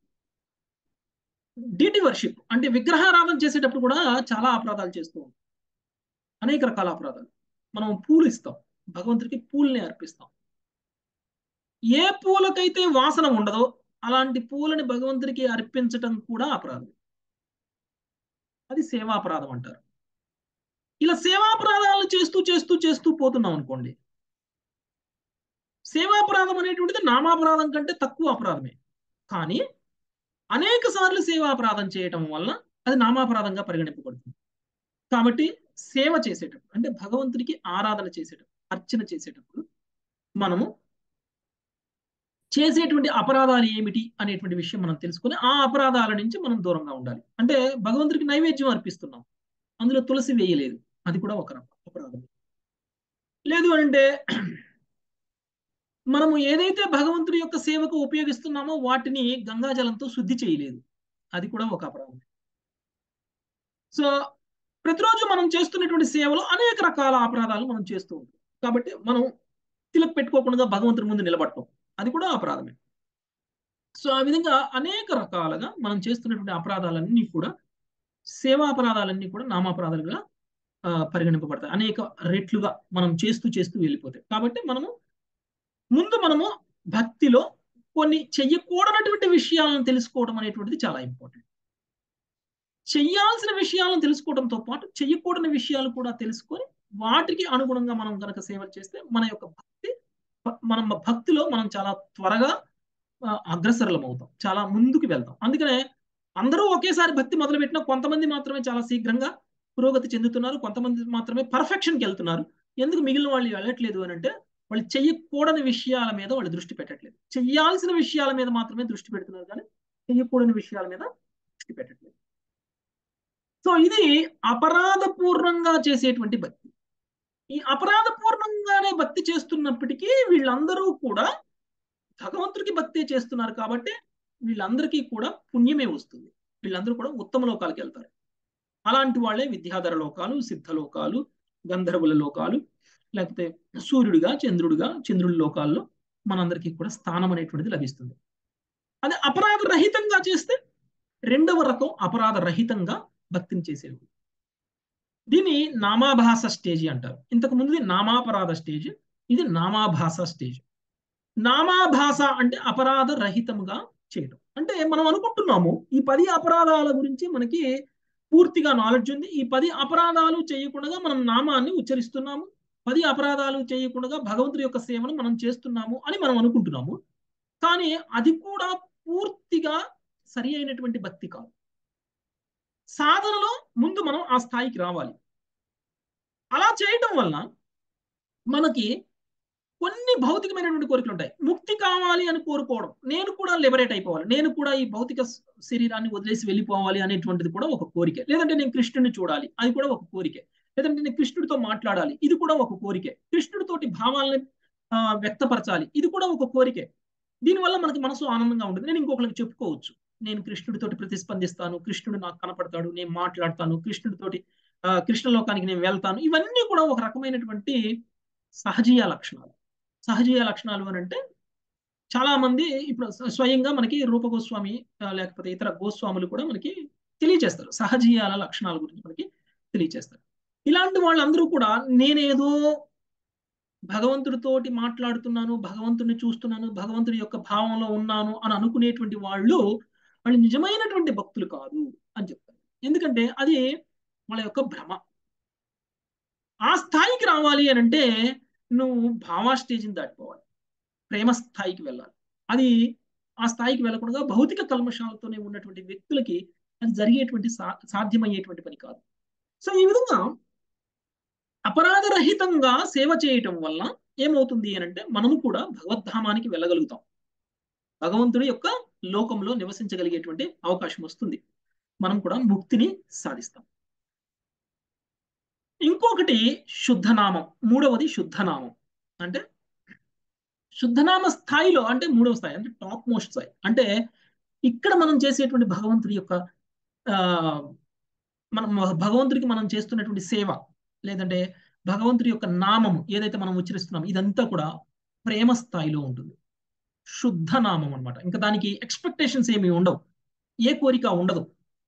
Speaker 1: డిటి వర్షిప్ అంటే విగ్రహారాధన చేసేటప్పుడు కూడా చాలా అపరాధాలు చేస్తూ ఉంటాం అనేక రకాల అపరాధాలు మనం పూలు ఇస్తాం భగవంతుడికి పూల్ని అర్పిస్తాం ఏ పూలకైతే వాసన ఉండదో అలాంటి పూలని భగవంతుడికి అర్పించటం కూడా అపరాధం అది సేవాపరాధం అంటారు ఇలా సేవాపరాధాలను చేస్తూ చేస్తూ చేస్తూ పోతున్నాం అనుకోండి సేవాపరాధం అనేటువంటిది నామాపరాధం కంటే తక్కువ అపరాధమే కానీ అనేక సార్లు సేవాపరాధం చేయటం వల్ల అది నామాపరాధంగా పరిగణింపబడుతుంది కాబట్టి సేవ చేసేటప్పుడు అంటే భగవంతుడికి ఆరాధన చేసేటప్పుడు అర్చన చేసేటప్పుడు మనము చేసేటువంటి అపరాధాలు ఏమిటి అనేటువంటి విషయం మనం తెలుసుకుని ఆ అపరాధాల నుంచి మనం దూరంగా ఉండాలి అంటే భగవంతుడికి నైవేద్యం అర్పిస్తున్నాం అందులో తులసి వేయలేదు అది కూడా ఒక అపరాధం లేదు అంటే మనము ఏదైతే భగవంతుడి యొక్క సేవకు ఉపయోగిస్తున్నామో వాటిని గంగాజలంతో శుద్ధి చేయలేదు అది కూడా ఒక అపరాధం సో ప్రతిరోజు మనం చేస్తున్నటువంటి సేవలో అనేక రకాల అపరాధాలు మనం చేస్తూ ఉంటాం కాబట్టి మనం తిలక్ పెట్టుకోకుండా భగవంతుడి ముందు నిలబడటం అది కూడా అపరాధమే సో ఆ విధంగా అనేక రకాలుగా మనం చేస్తున్నటువంటి అపరాధాలన్నీ కూడా సేవా అపరాధాలన్నీ కూడా నామాపరాధాలుగా పరిగణింపబడతాయి అనేక రెట్లుగా మనం చేస్తూ చేస్తూ వెళ్ళిపోతాయి కాబట్టి మనము ముందు మనము భక్తిలో కొన్ని చెయ్యకూడనటువంటి విషయాలను తెలుసుకోవడం అనేటువంటిది చాలా ఇంపార్టెంట్ చెయ్యాల్సిన విషయాలను తెలుసుకోవడంతో పాటు చెయ్యకూడని విషయాలు కూడా తెలుసుకొని వాటికి అనుగుణంగా మనం కనుక సేవలు చేస్తే మన యొక్క భక్తి మన భక్తిలో మనం చాలా త్వరగా అగ్రసరలం అవుతాం చాలా ముందుకు వెళ్తాం అందుకనే అందరూ ఒకేసారి భక్తి మొదలుపెట్టినా కొంతమంది మాత్రమే చాలా శీఘ్రంగా పురోగతి చెందుతున్నారు కొంతమంది మాత్రమే పర్ఫెక్షన్కి వెళ్తున్నారు ఎందుకు మిగిలిన వాళ్ళు వెళ్ళట్లేదు అని అంటే వాళ్ళు చెయ్యకూడని విషయాల మీద వాళ్ళు దృష్టి పెట్టట్లేదు చెయ్యాల్సిన విషయాల మీద మాత్రమే దృష్టి పెడుతున్నారు కానీ చెయ్యకూడని విషయాల మీద దృష్టి పెట్టట్లేదు సో ఇది అపరాధపూర్ణంగా చేసేటువంటి భక్తి ఈ అపరాధపూర్ణంగానే భక్తి చేస్తున్నప్పటికీ వీళ్ళందరూ కూడా భగవంతుడికి భక్తి చేస్తున్నారు కాబట్టి వీళ్ళందరికీ కూడా పుణ్యమే వస్తుంది వీళ్ళందరూ కూడా ఉత్తమ లోకాలకు వెళ్తారు అలాంటి వాళ్ళే విద్యాధర లోకాలు సిద్ధ లోకాలు గంధర్వుల లోకాలు లేకపోతే సూర్యుడిగా చంద్రుడిగా చంద్రుడి లోకాల్లో మనందరికీ కూడా స్థానం అనేటువంటిది లభిస్తుంది అది అపరాధ రహితంగా చేస్తే రెండవ రకం అపరాధ రహితంగా భక్తిని చేసేవి దీన్ని నామాభాస స్టేజ్ అంటారు ఇంతకు ముందుది నామాపరాధ స్టేజ్ ఇది నామాభాస స్టేజ్ నామాభాస అంటే అపరాధ రహితముగా చేయడం అంటే మనం అనుకుంటున్నాము ఈ పది అపరాధాల గురించి మనకి పూర్తిగా నాలెడ్జ్ ఉంది ఈ పది అపరాధాలు చేయకుండా మనం నామాన్ని ఉచ్చరిస్తున్నాము పది అపరాధాలు చేయకుండా భగవంతుడి యొక్క సేవను మనం చేస్తున్నాము అని మనం అనుకుంటున్నాము కానీ అది కూడా పూర్తిగా సరి అయినటువంటి భక్తి కాదు సాధనలో ముందు మనం ఆ స్థాయికి రావాలి అలా చేయటం వల్ల మనకి కొన్ని భౌతికమైనటువంటి కోరికలు ఉంటాయి ముక్తి కావాలి అని కోరుకోవడం నేను కూడా లిబరేట్ అయిపోవాలి నేను కూడా ఈ భౌతిక శరీరాన్ని వదిలేసి వెళ్ళిపోవాలి అనేటువంటిది కూడా ఒక కోరిక లేదంటే నేను కృష్ణుడిని చూడాలి అది కూడా ఒక కోరిక లేదంటే నేను కృష్ణుడితో మాట్లాడాలి ఇది కూడా ఒక కోరికే కృష్ణుడితోటి భావాలని వ్యక్తపరచాలి ఇది కూడా ఒక కోరికే దీనివల్ల మనకి మనసు ఆనందంగా ఉంటుంది నేను ఇంకొకరికి చెప్పుకోవచ్చు నేను కృష్ణుడితోటి ప్రతిస్పందిస్తాను కృష్ణుడు నాకు కనపడతాడు నేను మాట్లాడతాను కృష్ణుడితోటి కృష్ణలోకానికి నేను వెళ్తాను ఇవన్నీ కూడా ఒక రకమైనటువంటి సహజీయ లక్షణాలు సహజీయ లక్షణాలు అని అంటే చాలా మంది ఇప్పుడు స్వయంగా మనకి రూప గోస్వామి లేకపోతే ఇతర గోస్వాములు కూడా మనకి తెలియచేస్తారు సహజీయాల లక్షణాల గురించి మనకి తెలియచేస్తారు ఇలాంటి వాళ్ళందరూ కూడా నేనేదో భగవంతుడితోటి మాట్లాడుతున్నాను భగవంతుడిని చూస్తున్నాను భగవంతుడి యొక్క భావంలో ఉన్నాను అని అనుకునేటువంటి వాళ్ళు వాళ్ళు నిజమైనటువంటి భక్తులు కాదు అని చెప్తారు ఎందుకంటే అది వాళ్ళ యొక్క భ్రమ ఆ స్థాయికి రావాలి అని అంటే నువ్వు భావా స్టేజ్ని దాటిపోవాలి ప్రేమ స్థాయికి వెళ్ళాలి అది ఆ స్థాయికి వెళ్ళకుండా భౌతిక కల్మషాలతోనే ఉన్నటువంటి వ్యక్తులకి అది జరిగేటువంటి సా సాధ్యమయ్యేటువంటి పని కాదు సో ఈ విధంగా అపరాధరహితంగా సేవ చేయటం వల్ల ఏమవుతుంది అని అంటే మనము కూడా భగవద్ధామానికి వెళ్ళగలుగుతాం భగవంతుడి యొక్క లోకంలో నివసించగలిగేటువంటి అవకాశం వస్తుంది మనం కూడా ముక్తిని సాధిస్తాం ఇంకొకటి శుద్ధనామం మూడవది శుద్ధనామం అంటే శుద్ధనామ స్థాయిలో అంటే మూడవ స్థాయి అంటే టాప్ మోస్ట్ స్థాయి అంటే ఇక్కడ మనం చేసేటువంటి భగవంతుడి యొక్క ఆ మనం భగవంతుడికి మనం చేస్తున్నటువంటి సేవ లేదంటే భగవంతుడి యొక్క నామం ఏదైతే మనం ఉచ్చరిస్తున్నాం ఇదంతా కూడా ప్రేమ స్థాయిలో ఉంటుంది శుద్ధ నామం అనమాట ఇంకా దానికి ఎక్స్పెక్టేషన్స్ ఏమి ఉండవు ఏ కోరిక ఉండదు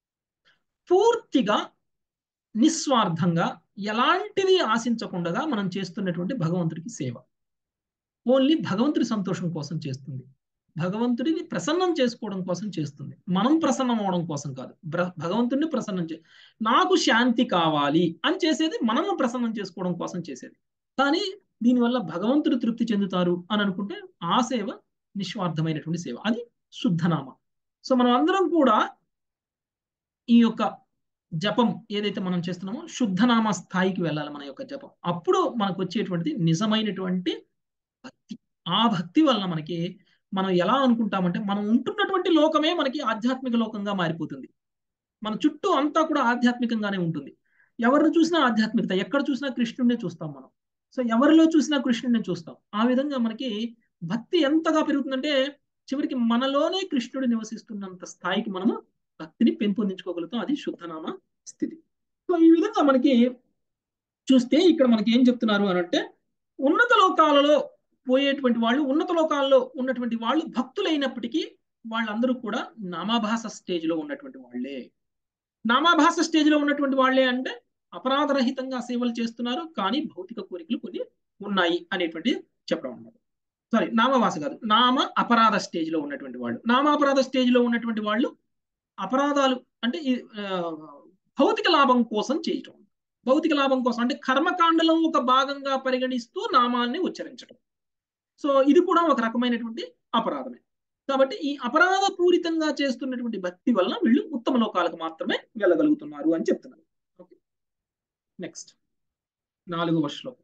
Speaker 1: పూర్తిగా నిస్వార్థంగా ఎలాంటిది ఆశించకుండా మనం చేస్తున్నటువంటి భగవంతుడికి సేవ ఓన్లీ భగవంతుడి సంతోషం కోసం చేస్తుంది భగవంతుడిని ప్రసన్నం చేసుకోవడం కోసం చేస్తుంది మనం ప్రసన్నం అవడం కోసం కాదు భగవంతుడిని ప్రసన్నం చే నాకు శాంతి కావాలి అని చేసేది మనల్ని ప్రసన్నం చేసుకోవడం కోసం చేసేది కానీ దీనివల్ల భగవంతుడు తృప్తి చెందుతారు అని అనుకుంటే ఆ సేవ నిస్వార్థమైనటువంటి సేవ అది శుద్ధనామ సో మనం అందరం కూడా ఈ యొక్క జపం ఏదైతే మనం చేస్తున్నామో శుద్ధనామ స్థాయికి వెళ్ళాలి మన యొక్క జపం అప్పుడు మనకు వచ్చేటువంటిది నిజమైనటువంటి భక్తి ఆ భక్తి వలన మనకి మనం ఎలా అనుకుంటామంటే మనం ఉంటున్నటువంటి లోకమే మనకి ఆధ్యాత్మిక లోకంగా మారిపోతుంది మన చుట్టూ అంతా కూడా ఆధ్యాత్మికంగానే ఉంటుంది ఎవరిని చూసినా ఆధ్యాత్మికత ఎక్కడ చూసినా కృష్ణుడినే చూస్తాం మనం సో ఎవరిలో చూసినా కృష్ణుడిని చూస్తాం ఆ విధంగా మనకి భక్తి ఎంతగా పెరుగుతుందంటే చివరికి మనలోనే కృష్ణుడు నివసిస్తున్నంత స్థాయికి మనము భక్తిని పెంపొందించుకోగలుగుతాం అది శుద్ధనామ స్థితి సో ఈ విధంగా మనకి చూస్తే ఇక్కడ మనకి ఏం చెప్తున్నారు అని అంటే ఉన్నత లోకాలలో పోయేటువంటి వాళ్ళు ఉన్నత లోకాల్లో ఉన్నటువంటి వాళ్ళు భక్తులైనప్పటికీ వాళ్ళందరూ కూడా నామాభాస స్టేజ్లో ఉన్నటువంటి వాళ్ళే నామాభాస స్టేజ్లో ఉన్నటువంటి వాళ్ళే అంటే అపరాధరహితంగా సేవలు చేస్తున్నారు కానీ భౌతిక కోరికలు కొన్ని ఉన్నాయి అనేటువంటి చెప్పడం అన్నమాట సారీ నామభాస కాదు నామ అపరాధ స్టేజ్లో ఉన్నటువంటి వాళ్ళు నామాపరాధ స్టేజ్లో ఉన్నటువంటి వాళ్ళు అపరాధాలు అంటే భౌతిక లాభం కోసం చేయటం భౌతిక లాభం కోసం అంటే కర్మకాండలో ఒక భాగంగా పరిగణిస్తూ నామాన్ని ఉచ్చరించడం సో ఇది కూడా ఒక రకమైనటువంటి అపరాధమే కాబట్టి ఈ అపరాధ పూరితంగా చేస్తున్నటువంటి భక్తి వలన వీళ్ళు ఉత్తమ లోకాలకు మాత్రమే వెళ్ళగలుగుతున్నారు అని చెప్తున్నారు ఓకే నెక్స్ట్ నాలుగవ శ్లోకం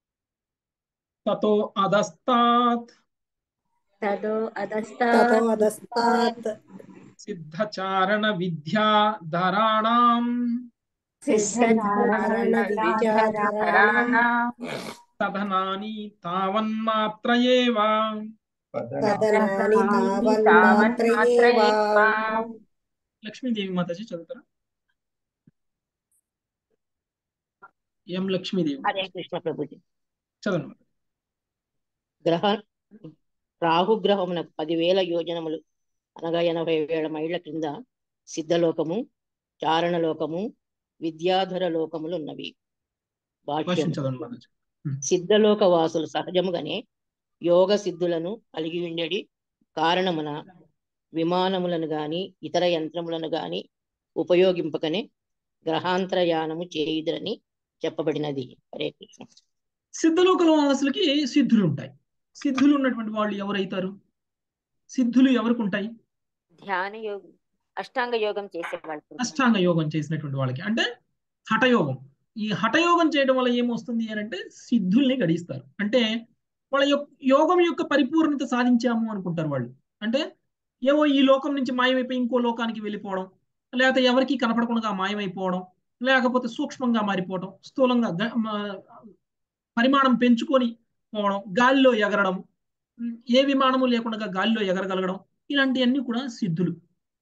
Speaker 1: తతో అధస్తాత్
Speaker 3: తదో
Speaker 2: తతో
Speaker 3: అధస్తాత్
Speaker 2: అధస్తాత్
Speaker 1: సిద్ధచారణ విద్యా ధరాణాం
Speaker 2: సిద్ధచారణ విద్యాధరాణాం
Speaker 1: సధనాని తావన్మాత్రయేవ
Speaker 2: సదనాని తావన్మాత్రయేవ
Speaker 1: లక్ష్మీదేవి మాతాజీ చదువుతారా ఎం లక్ష్మీదేవి
Speaker 4: హరే కృష్ణ ప్రభుజీ
Speaker 1: చదవండి
Speaker 4: గ్రహ రాహుగ్రహమునకు పదివేల యోజనములు అనగా ఎనభై వేల మైళ్ళ క్రింద సిద్ధలోకము చారణలోకము విద్యాధర లోకములు ఉన్నవి
Speaker 1: భాష్యం
Speaker 4: భాష్యం
Speaker 1: చదవండి మాతాజీ
Speaker 4: సిద్ధలోక వాసులు సహజముగానే యోగ సిద్ధులను కలిగి ఉండేది కారణమున విమానములను గాని ఇతర యంత్రములను గాని ఉపయోగింపకనే గ్రహాంతరయానము చేయుదురని చెప్పబడినది హరే కృష్ణ
Speaker 1: సిద్ధలోక వాసులకి సిద్ధులు ఉంటాయి సిద్ధులు ఉన్నటువంటి వాళ్ళు ఎవరైతారు సిద్ధులు ఎవరికి ఉంటాయి
Speaker 8: ధ్యాన యోగం అష్టాంగ యోగం చేసేవాళ్ళు
Speaker 1: అష్టాంగ యోగం చేసినటువంటి వాళ్ళకి అంటే హఠయోగం ఈ హఠయోగం చేయడం వల్ల ఏమొస్తుంది అని అంటే సిద్ధుల్ని గడిస్తారు అంటే వాళ్ళ యొక్క యోగం యొక్క పరిపూర్ణత సాధించాము అనుకుంటారు వాళ్ళు అంటే ఏవో ఈ లోకం నుంచి మాయమైపోయి ఇంకో లోకానికి వెళ్ళిపోవడం లేకపోతే ఎవరికి కనపడకుండా మాయమైపోవడం లేకపోతే సూక్ష్మంగా మారిపోవడం స్థూలంగా గ- మ- పరిమాణం పెంచుకొని పోవడం గాలిలో ఎగరడం ఉమ్, ఏ విమానము లేకుండా గాలిలో ఎగరగలగడం ఇలాంటివన్నీ కూడా సిద్ధులు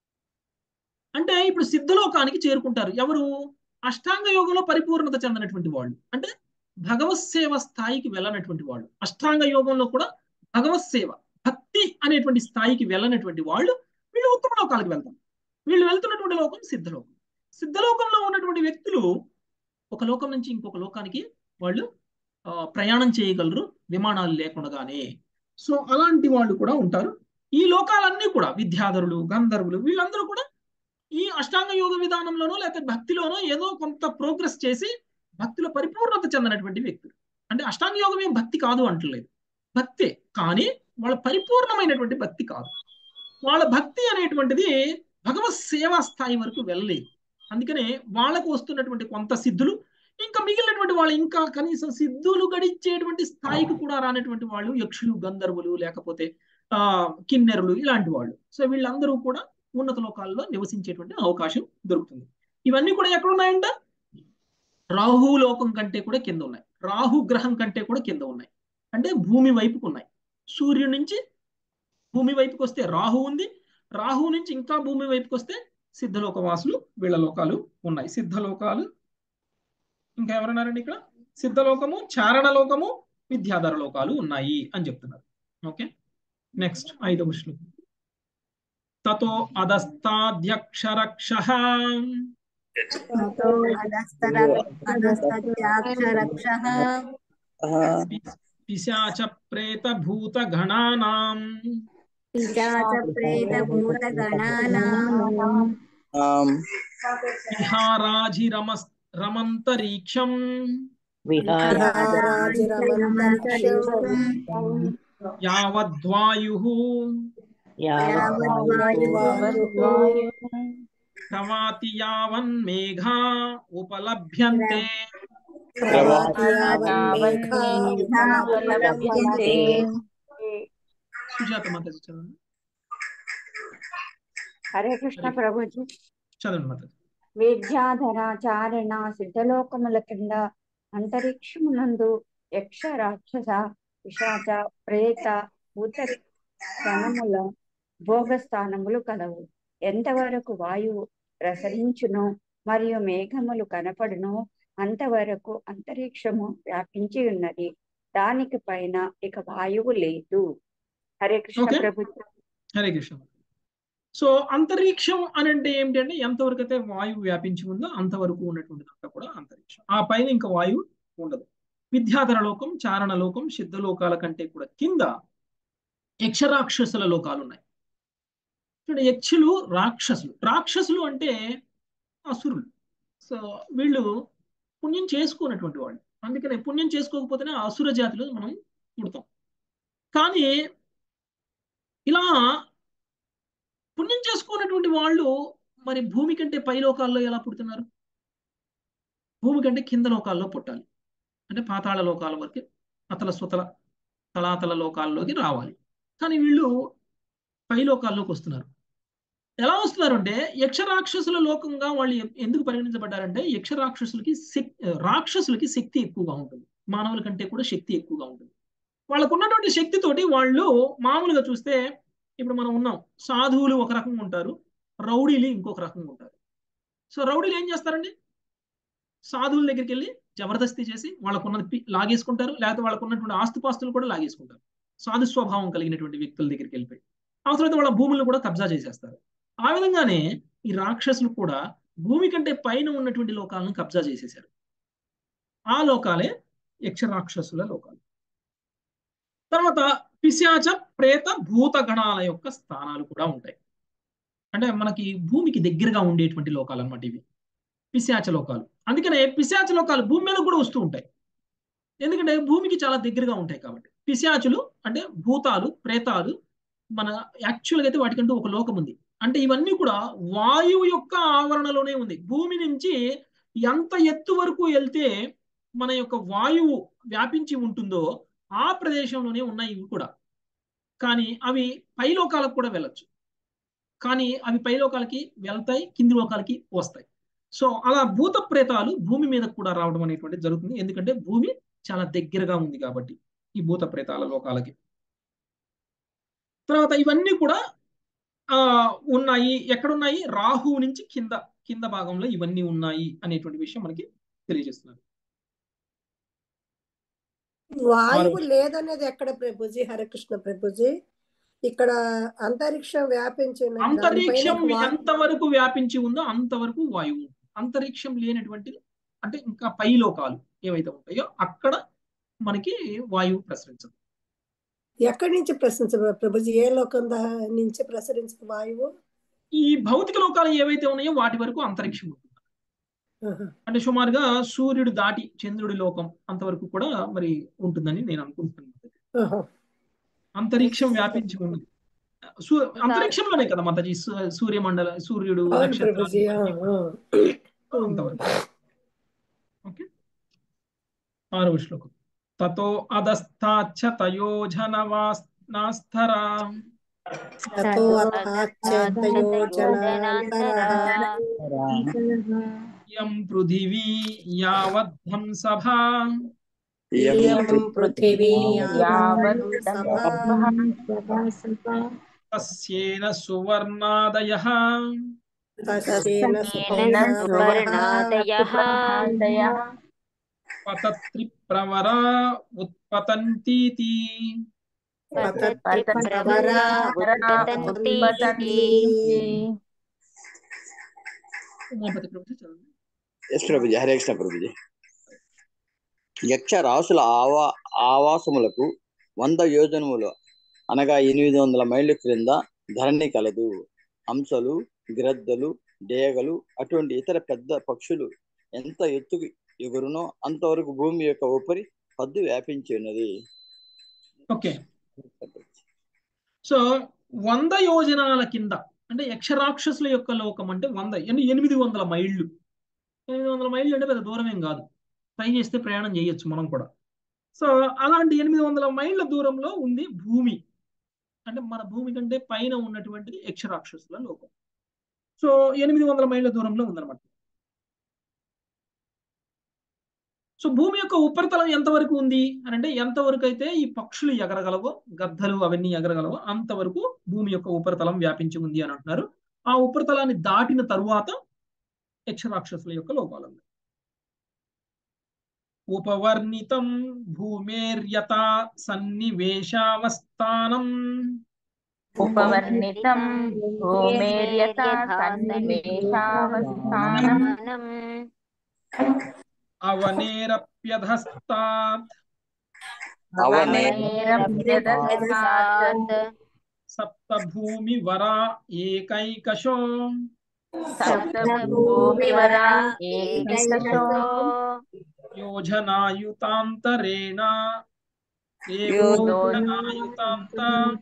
Speaker 1: అంటే ఇప్పుడు సిద్ధలోకానికి చేరుకుంటారు ఎవరు అష్టాంగ యోగంలో పరిపూర్ణత చెందినటువంటి వాళ్ళు అంటే భగవత్ సేవ స్థాయికి వెళ్ళనటువంటి వాళ్ళు అష్టాంగ యోగంలో కూడా భగవత్ సేవ భక్తి అనేటువంటి స్థాయికి వెళ్ళనటువంటి వాళ్ళు వీళ్ళు ఉత్తమ లోకాలకు వెళ్తారు వీళ్ళు వెళ్తున్నటువంటి లోకం సిద్ధలోకం సిద్ధలోకంలో ఉన్నటువంటి వ్యక్తులు ఒక లోకం నుంచి ఇంకొక లోకానికి వాళ్ళు ఆ, ప్రయాణం చేయగలరు విమానాలు లేకుండానే సో అలాంటి వాళ్ళు కూడా ఉంటారు ఈ లోకాలన్నీ కూడా విద్యాధరులు గంధర్వులు వీళ్ళందరూ కూడా ఈ అష్టాంగ యోగ విధానంలోనో లేకపోతే భక్తిలోనో ఏదో కొంత ప్రోగ్రెస్ చేసి భక్తిలో పరిపూర్ణత చెందినటువంటి వ్యక్తులు అంటే అష్టాంగ యోగం ఏం భక్తి కాదు అంటలేదు భక్తే కానీ వాళ్ళ పరిపూర్ణమైనటువంటి భక్తి కాదు వాళ్ళ భక్తి అనేటువంటిది భగవత్ సేవా స్థాయి వరకు వెళ్ళలేదు అందుకనే వాళ్ళకు వస్తున్నటువంటి కొంత సిద్ధులు ఇంకా మిగిలినటువంటి వాళ్ళు ఇంకా కనీసం సిద్ధులు గడిచేటువంటి స్థాయికి కూడా రానటువంటి వాళ్ళు యక్షులు గంధర్వులు లేకపోతే ఆ కిన్నెరులు ఇలాంటి వాళ్ళు సో వీళ్ళందరూ కూడా ఉన్నత లోకాల్లో నివసించేటువంటి అవకాశం దొరుకుతుంది ఇవన్నీ కూడా ఎక్కడ ఉన్నాయంట రాహు లోకం కంటే కూడా కింద ఉన్నాయి రాహు గ్రహం కంటే కూడా కింద ఉన్నాయి అంటే భూమి వైపుకు ఉన్నాయి సూర్యుడి నుంచి భూమి వైపుకి వస్తే రాహు ఉంది రాహు నుంచి ఇంకా భూమి వైపుకి వస్తే సిద్ధలోక వాసులు వీళ్ళ లోకాలు ఉన్నాయి సిద్ధలోకాలు ఇంకా ఎవరన్నారండి ఇక్కడ సిద్ధలోకము చారణలోకము విద్యాధర లోకాలు ఉన్నాయి అని చెప్తున్నారు ఓకే నెక్స్ట్ ఐదవ శ్లోకం తతో అధస్తాధ్యక్షరక్ష
Speaker 3: తతో అధస్తర- అధస్తత్యాక్షరక్షः
Speaker 1: పిశాచ ప్రేత భూత గణానాం
Speaker 3: పిశాచప్రేతభూతగణానాం
Speaker 1: విహారాజిరమ రమంతరీక్షం
Speaker 2: విహారాజిరమంతరిక్షం
Speaker 1: యావద్వాయు ప్రవాతి యావన్మేఘా ఉపలభ్యంతే
Speaker 2: ప్రవాతి యావన్మేఘా ఉపలభ్యంతే.
Speaker 1: సుజాత మాతాజీ చదవండి
Speaker 9: హరే కృష్ణ ప్రభుజీ
Speaker 1: చదవండి మాతాజీ
Speaker 9: విద్యాధరాచారణ సిద్ధలోకముల కింద అంతరిక్షమునందు యక్ష రాక్షస పిశాచ ప్రేత భూత గణముల భోగస్థానములు కలవు ఎంతవరకు వాయువు ప్రసరించును మరియు మేఘములు కనపడును అంతవరకు అంతరిక్షము వ్యాపించి ఉన్నది దానికి పైన ఇక వాయువు లేదు హరే కృష్ణ
Speaker 1: Okay.
Speaker 9: ప్రభు
Speaker 1: హరే కృష్ణ సో అంతరిక్షం అని అంటే ఏమిటంటే ఎంతవరకు అయితే వాయువు వ్యాపించి ఉందో అంతవరకు ఉన్నటువంటిదంతా కూడా అంతరిక్షం ఆ పైన ఇంకా వాయువు ఉండదు విద్యాధర లోకం చారణ లోకం సిద్ధ లోకాల కంటే కూడా కింద యక్షరాక్షసుల లోకాలు ఉన్నాయి చూడండి యక్షులు రాక్షసులు రాక్షసులు అంటే అసురులు సో వీళ్ళు పుణ్యం చేసుకున్నటువంటి వాళ్ళు అందుకనే పుణ్యం చేసుకోకపోతేనే ఆ అసుర జాతిలో మనం పుడతాం కానీ ఇలా పుణ్యం చేసుకున్నటువంటి వాళ్ళు మరి భూమి కంటే పై లోకాల్లో ఎలా పుడుతున్నారు భూమి కంటే కింద లోకాల్లో పుట్టాలి అంటే పాతాళ లోకాల వరకు అతల సుతల తలాతల లోకాల్లోకి రావాలి కానీ వీళ్ళు పై లోకాల్లోకి వస్తున్నారు ఎలా వస్తున్నారు అంటే యక్షరాక్షసుల లోకంగా వాళ్ళు ఎ- ఎందుకు పరిగణించబడ్డారంటే యక్షరాక్షసులకి శక్ రాక్షసులకి శక్తి ఎక్కువగా ఉంటుంది మానవుల కంటే కూడా శక్తి ఎక్కువగా ఉంటుంది వాళ్ళకు ఉన్నటువంటి శక్తితోటి వాళ్ళు మామూలుగా చూస్తే ఇప్పుడు మనం ఉన్నాం సాధువులు ఒక రకంగా ఉంటారు రౌడీలు ఇంకొక రకంగా ఉంటారు సో రౌడీలు ఏం చేస్తారండి సాధువుల దగ్గరికి వెళ్ళి జబర్దస్తి చేసి వాళ్ళకున్నది పి- లాగేసుకుంటారు లేకపోతే వాళ్ళకు ఉన్నటువంటి ఆస్తుపాస్తులు కూడా లాగేసుకుంటారు సాధు స్వభావం కలిగినటువంటి వ్యక్తుల దగ్గరికి వెళ్ళిపోయి అవసరమైతే వాళ్ళ భూములను కూడా కబ్జా చేసేస్తారు ఆ విధంగానే ఈ రాక్షసులు కూడా భూమి కంటే పైన ఉన్నటువంటి లోకాలను కబ్జా చేసేశారు ఆ లోకాలే యక్ష రాక్షసుల లోకాలు తర్వాత పిశాచ ప్రేత భూత గణాల యొక్క స్థానాలు కూడా ఉంటాయి అంటే మనకి భూమికి దగ్గరగా ఉండేటువంటి లోకాలు అన్నమాట ఇవి పిశాచ లోకాలు అందుకనే పిశాచ లోకాలు భూమి మీద కూడా వస్తూ ఉంటాయి ఎందుకంటే భూమికి చాలా దగ్గరగా ఉంటాయి కాబట్టి పిశాచులు అంటే భూతాలు ప్రేతాలు మన యాక్చువల్గా అయితే వాటికంటూ ఒక లోకం ఉంది అంటే ఇవన్నీ కూడా వాయువు యొక్క ఆవరణలోనే ఉంది భూమి నుంచి ఎంత ఎత్తు వరకు వెళ్తే మన యొక్క వాయువు వ్యాపించి ఉంటుందో ఆ ప్రదేశంలోనే ఉన్నాయి ఇవి కూడా కానీ అవి పైలోకాలకు కూడా వెళ్ళొచ్చు కానీ అవి పైలోకాలకి వెళ్తాయి కింది లోకాలకి వస్తాయి సో అలా భూత ప్రేతాలు భూమి మీద కూడా రావడం అనేటువంటిది జరుగుతుంది ఎందుకంటే భూమి చాలా దగ్గరగా ఉంది కాబట్టి ఈ భూత ప్రేతాల లోకాలకి తర్వాత ఇవన్నీ కూడా ఆ ఉన్నాయి ఎక్కడున్నాయి రాహువు నుంచి కింద కింద భాగంలో ఇవన్నీ ఉన్నాయి అనేటువంటి విషయం మనకి తెలియజేస్తున్నారు
Speaker 2: వాయువు లేదనేది ఎక్కడ ప్రభుజీ హరికృష్ణ ప్రభుజీ ఇక్కడ అంతరిక్షం వ్యాపించిన దానిపైన
Speaker 1: అంతరిక్షం
Speaker 2: ఒక వా-
Speaker 1: ఎంతవరకు వ్యాపించి ఉందో అంతవరకు వాయువు ఉంటుంది. అంతరిక్షం లేనటువంటిది అంటే ఇంకా పై లోకాలు ఏవైతే ఉంటాయో అక్కడ మనకి వాయువు ప్రసరించదు
Speaker 2: ఎక్కడి నుంచి ప్రశ్నించ ప్రభుజీ ఏ లోకం దా- నుంచి ప్రసరించిన వాయువు
Speaker 1: ఈ భౌతిక లోకాలు ఏవైతే ఉన్నాయో వాటి వరకు అంతరిక్షం ఉంటుంది
Speaker 2: ఆహా.
Speaker 1: అంటే సుమారుగా సూర్యుడు దాటి చంద్రుడి లోకం అంతవరకు కూడా మరి ఉంటుందని నేను అనుకుంటున్నాను
Speaker 2: ఆహా.
Speaker 1: అంతరిక్షం వ్యాపించి ఉంది సూ- అంతరిక్షంలోనే కదా మాతాజీ సూ- సూర్యమండల సూర్యుడు
Speaker 2: అవును
Speaker 1: నక్షత్రాలు
Speaker 2: ప్రభుజీ ఆ,
Speaker 1: ఇవన్నీ
Speaker 2: ఆ.
Speaker 1: అంతవరకు ఓకే ఆరవ శ్లోకం తతో అధస్థాచ్చ తయోజనవాస్నాస్థరా
Speaker 2: తతో అథాచ్చేతయోజనాంతరః
Speaker 1: యం పృథివీ యావద్ధం సభా
Speaker 2: ఇయం పృథివీ
Speaker 9: యావత్
Speaker 1: తస్యేన సువర్ణాదయ
Speaker 2: తస్యేన
Speaker 3: సువర్ణాదయః
Speaker 1: పతత్రి ప్రవరా ఉత్పతంతీతి
Speaker 2: పతత్రి
Speaker 3: ప్రవరా ఉత్పతంతి
Speaker 1: ఉమాపతి ప్రభుజీ చదవండి
Speaker 10: ఎస్ ప్రభుజీ హరే కృష్ణ ప్రభుజీ యక్ష రాసుల ఆవా ఆవాసములకు వంద యోజనములు అనగా ఎనిమిది వందల మైళ్ళ క్రింద ధరణి కలదు హంసలు గ్రద్దలు డేగలు అటువంటి ఇతర పెద్ద పక్షులు ఎంత ఎత్తుకు ఎగురునో అంతవరకు భూమి యొక్క ఉపరి హద్దు వ్యాపించి ఉన్నది
Speaker 1: ఓకే సో వంద యోజనాల కింద అంటే యక్షరాక్షసుల యొక్క లోకం అంటే వంద అంటే ఎనిమిది వందల మైళ్ళు ఎనిమిది వందల మైళ్ళు అంటే పెద్ద దూరం ఏం కాదు ట్రై చేస్తే ప్రయాణం చేయొచ్చు మనం కూడా సో అలాంటి ఎనిమిది వందల మైళ్ళ దూరంలో ఉంది భూమి అంటే మన భూమి కంటే పైన ఉన్నటువంటిది యక్షరాక్షసుల లోకం సో ఎనిమిది వందల మైళ్ళ దూరంలో ఉందన్నమాట సో భూమి యొక్క ఉపరితలం ఎంతవరకు ఉంది అని అంటే ఎంతవరకు అయితే ఈ పక్షులు ఎగరగలవో గద్దలు అవన్నీ ఎగరగలవో అంతవరకు భూమి యొక్క ఉపరితలం వ్యాపించి ఉంది అని అంటున్నారు ఆ ఉపరితలాన్ని దాటిన తరువాత యక్షరాక్షసుల యొక్క లోకాలు ఉన్నాయి ఉపవర్ణితం భూమేర్యత సన్నివేశావస్థానం
Speaker 9: ఉపవర్ణితం భూమేర్యథా సన్నివేశావస్థానం
Speaker 1: అవనేరప్యధస్తాత్
Speaker 9: అవనేరభ్యదస్తాత్
Speaker 1: సప్తభూమి వరా ఏకైకశో
Speaker 9: సప్తభూమివరా ఏకైకశో
Speaker 1: యోజనాయుతాంతరేణ
Speaker 9: యోజనాయుతాంత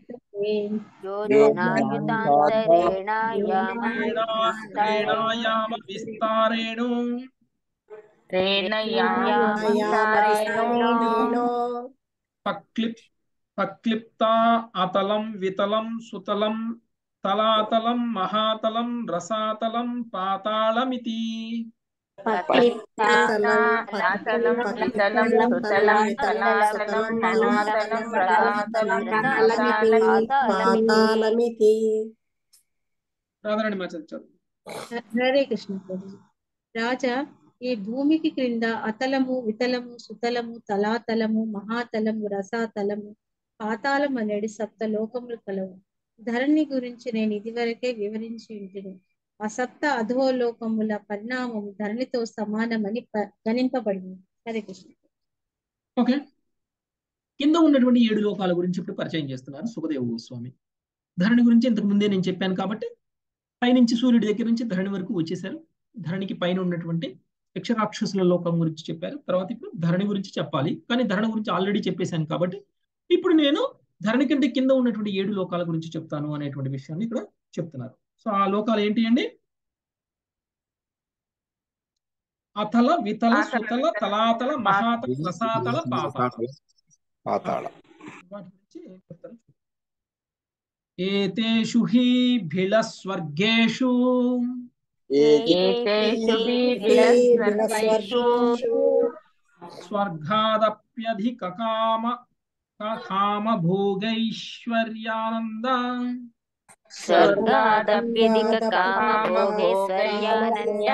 Speaker 3: యోజనాయుతాంతరేణ
Speaker 1: రేణాయామ విస్తారేణు
Speaker 9: రేణయామస్తారేణో
Speaker 1: పక్లిప్ పక్లిప్తా అతలం వితలం సుతలం తలాతలం మహాతలం రసాతలం పాతాళమితి
Speaker 9: పక్లిప్తాతలం వితలం సుతలం తలాతలం మహాతలం రసాతలం
Speaker 2: పాతాళమితి
Speaker 1: రాధారాణి మా చదువు
Speaker 11: హరే కృష్ణ ప్రభు రాజా ఈ భూమికి క్రింద అతలము వితలము సుతలము తలాతలము మహాతలము రసాతలము పాతాళం అనేది సప్త లోకములు కలవు ధరణి గురించి నేను ఇదివరకే వివరించి ఉంటుంది ఆ సప్త అధోలోకముల పరిణామం ధరణితో సమానమని ప- గణింపబడింది హరే కృష్ణ
Speaker 1: ఓకే కింద ఉన్నటువంటి ఏడు లోకాల గురించి ఇప్పుడు పరిచయం చేస్తున్నారు సుఖదేవ గోస్వామి ధరణి గురించి ఇంతకు ముందే నేను చెప్పాను కాబట్టి పైనుంచి సూర్యుడి దగ్గర నుంచి ధరణి వరకు వచ్చేసారు ధరణికి పైన ఉన్నటువంటి యక్షరాక్షసుల లోకం గురించి చెప్పారు తర్వాత ఇప్పుడు ధరణి గురించి చెప్పాలి కానీ ధరణి గురించి ఆల్రెడీ చెప్పేశాను కాబట్టి ఇప్పుడు నేను ధరణి కంటే కింద ఉన్నటువంటి ఏడు లోకాల గురించి చెప్తాను అనేటువంటి విషయాన్ని ఇక్కడ చెప్తున్నారు సో ఆ లోకాలు ఏంటి అండి అతల వితల సుతల తలాతల మహాతల రసాతల పాతాళ
Speaker 6: పాతాళ
Speaker 1: వాటి గురించి ఏం చెప్తారు ఏతేషు హి భిళస్వర్గేషు
Speaker 9: ఏతేషు బిలస్వర్గేషు
Speaker 1: స్వర్గాదప్యధిక కామ కామ భోగైశ్వర్యానంద
Speaker 9: స్వర్గాదప్యధిక కామభోగేశ్వర్యానంద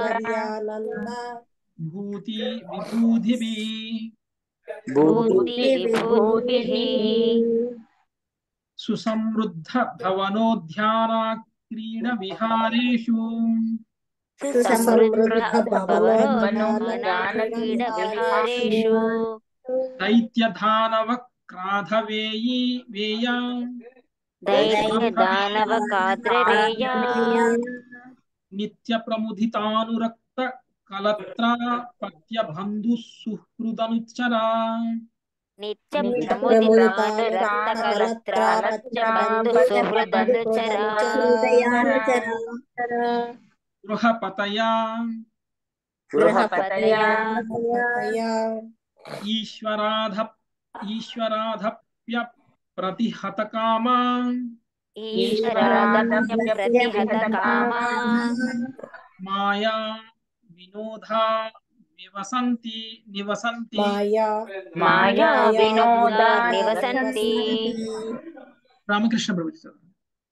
Speaker 1: భూతి విభూతిభి
Speaker 9: భూతి విభూతిః
Speaker 1: సుసమృద్ధ భవనోద్యాన క్రీడ విహారేషు
Speaker 9: సమృద్ధ భవనోద్యాన క్రీడ విహారేషు
Speaker 1: దైత్యధానవ క్రాధవేయి వేయ
Speaker 9: దైత్య దానవ కాద్రవేయ
Speaker 1: నిత్య ప్రముదితానురక్త కలత్ర పత్య బంధు సుహృదనుచరా
Speaker 9: నిత్యం ప్రముదితాను రక్త కలత్ర బంధు సుహృదనుచర
Speaker 1: గృహపతయా
Speaker 9: గృహపతయ
Speaker 1: ఈశ్వరాధ ఈశ్వరాధప్య ప్రతిహత కామా
Speaker 9: ఈశ్వరాదప్య ప్రతిహత కామా
Speaker 1: మాయా వినోదా నివసంతి నివసంతి
Speaker 9: మాయా వినోద నివసంతి
Speaker 1: రామకృష్ణ ప్రభు చదువు.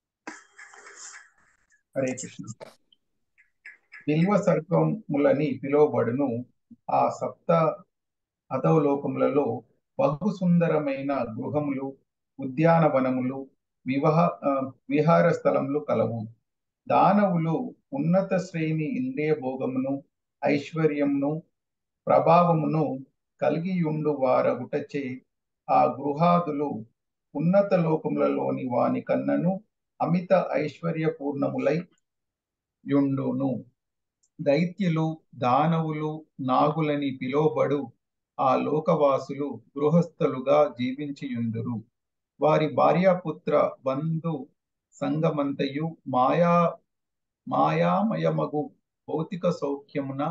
Speaker 7: హరే కృష్ణ బిల్వ సర్గములని పిలువబడును ఆ సప్త అధోలోకములలో బహు సుందరమైన గృహములు ఉద్యానవనములు వివాహ ఆ, విహార స్థలములు కలవు దానవులు ఉన్నత శ్రేణి ఇంద్రియ భోగమును ఐశ్వర్యమును ప్రభావమును కలిగియుండు వారగుటచే ఆ గృహాదులు ఉన్నత లోకములలోని వాని కన్నను అమిత ఐశ్వర్యపూర్ణములై యుండును దైత్యులు దానవులు నాగులని పిలువబడు ఆ లోకవాసులు గృహస్థులుగా జీవించియుందురు వారి భార్యాపుత్ర బంధు సంగమంతయు మాయా మాయామయమగు భౌతిక సౌఖ్యమున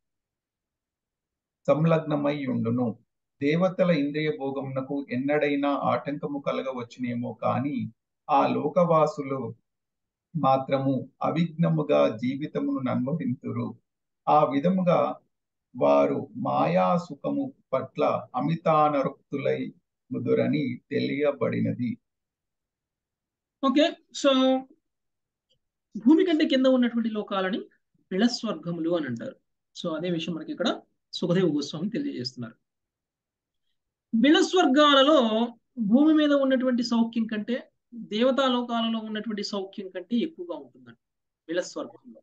Speaker 7: సంలగ్నమై ఉండును దేవతల ఇంద్రియ భోగమునకు ఎన్నడైనా ఆటంకము కలగవచ్చునేమో కాని ఆ లోకవాసులు మాత్రము అవిఘ్నముగా జీవితమును అనుభవింతురు ఆ విధముగా వారు మాయా సుఖము పట్ల అమితానరుక్తులై ముదురని తెలియబడినది
Speaker 1: ఓకే సో భూమి కంటే కింద ఉన్నటువంటి లోకాలని బిళస్వర్గములు అని అంటారు సో అదే విషయం మనకి ఇక్కడ సుఖదేవ గోస్వామి తెలియజేస్తున్నారు బిళస్వర్గాలలో భూమి మీద ఉన్నటువంటి సౌఖ్యం కంటే దేవతా లోకాలలో ఉన్నటువంటి సౌఖ్యం కంటే ఎక్కువగా ఉంటుందండి బిళస్వర్గంలో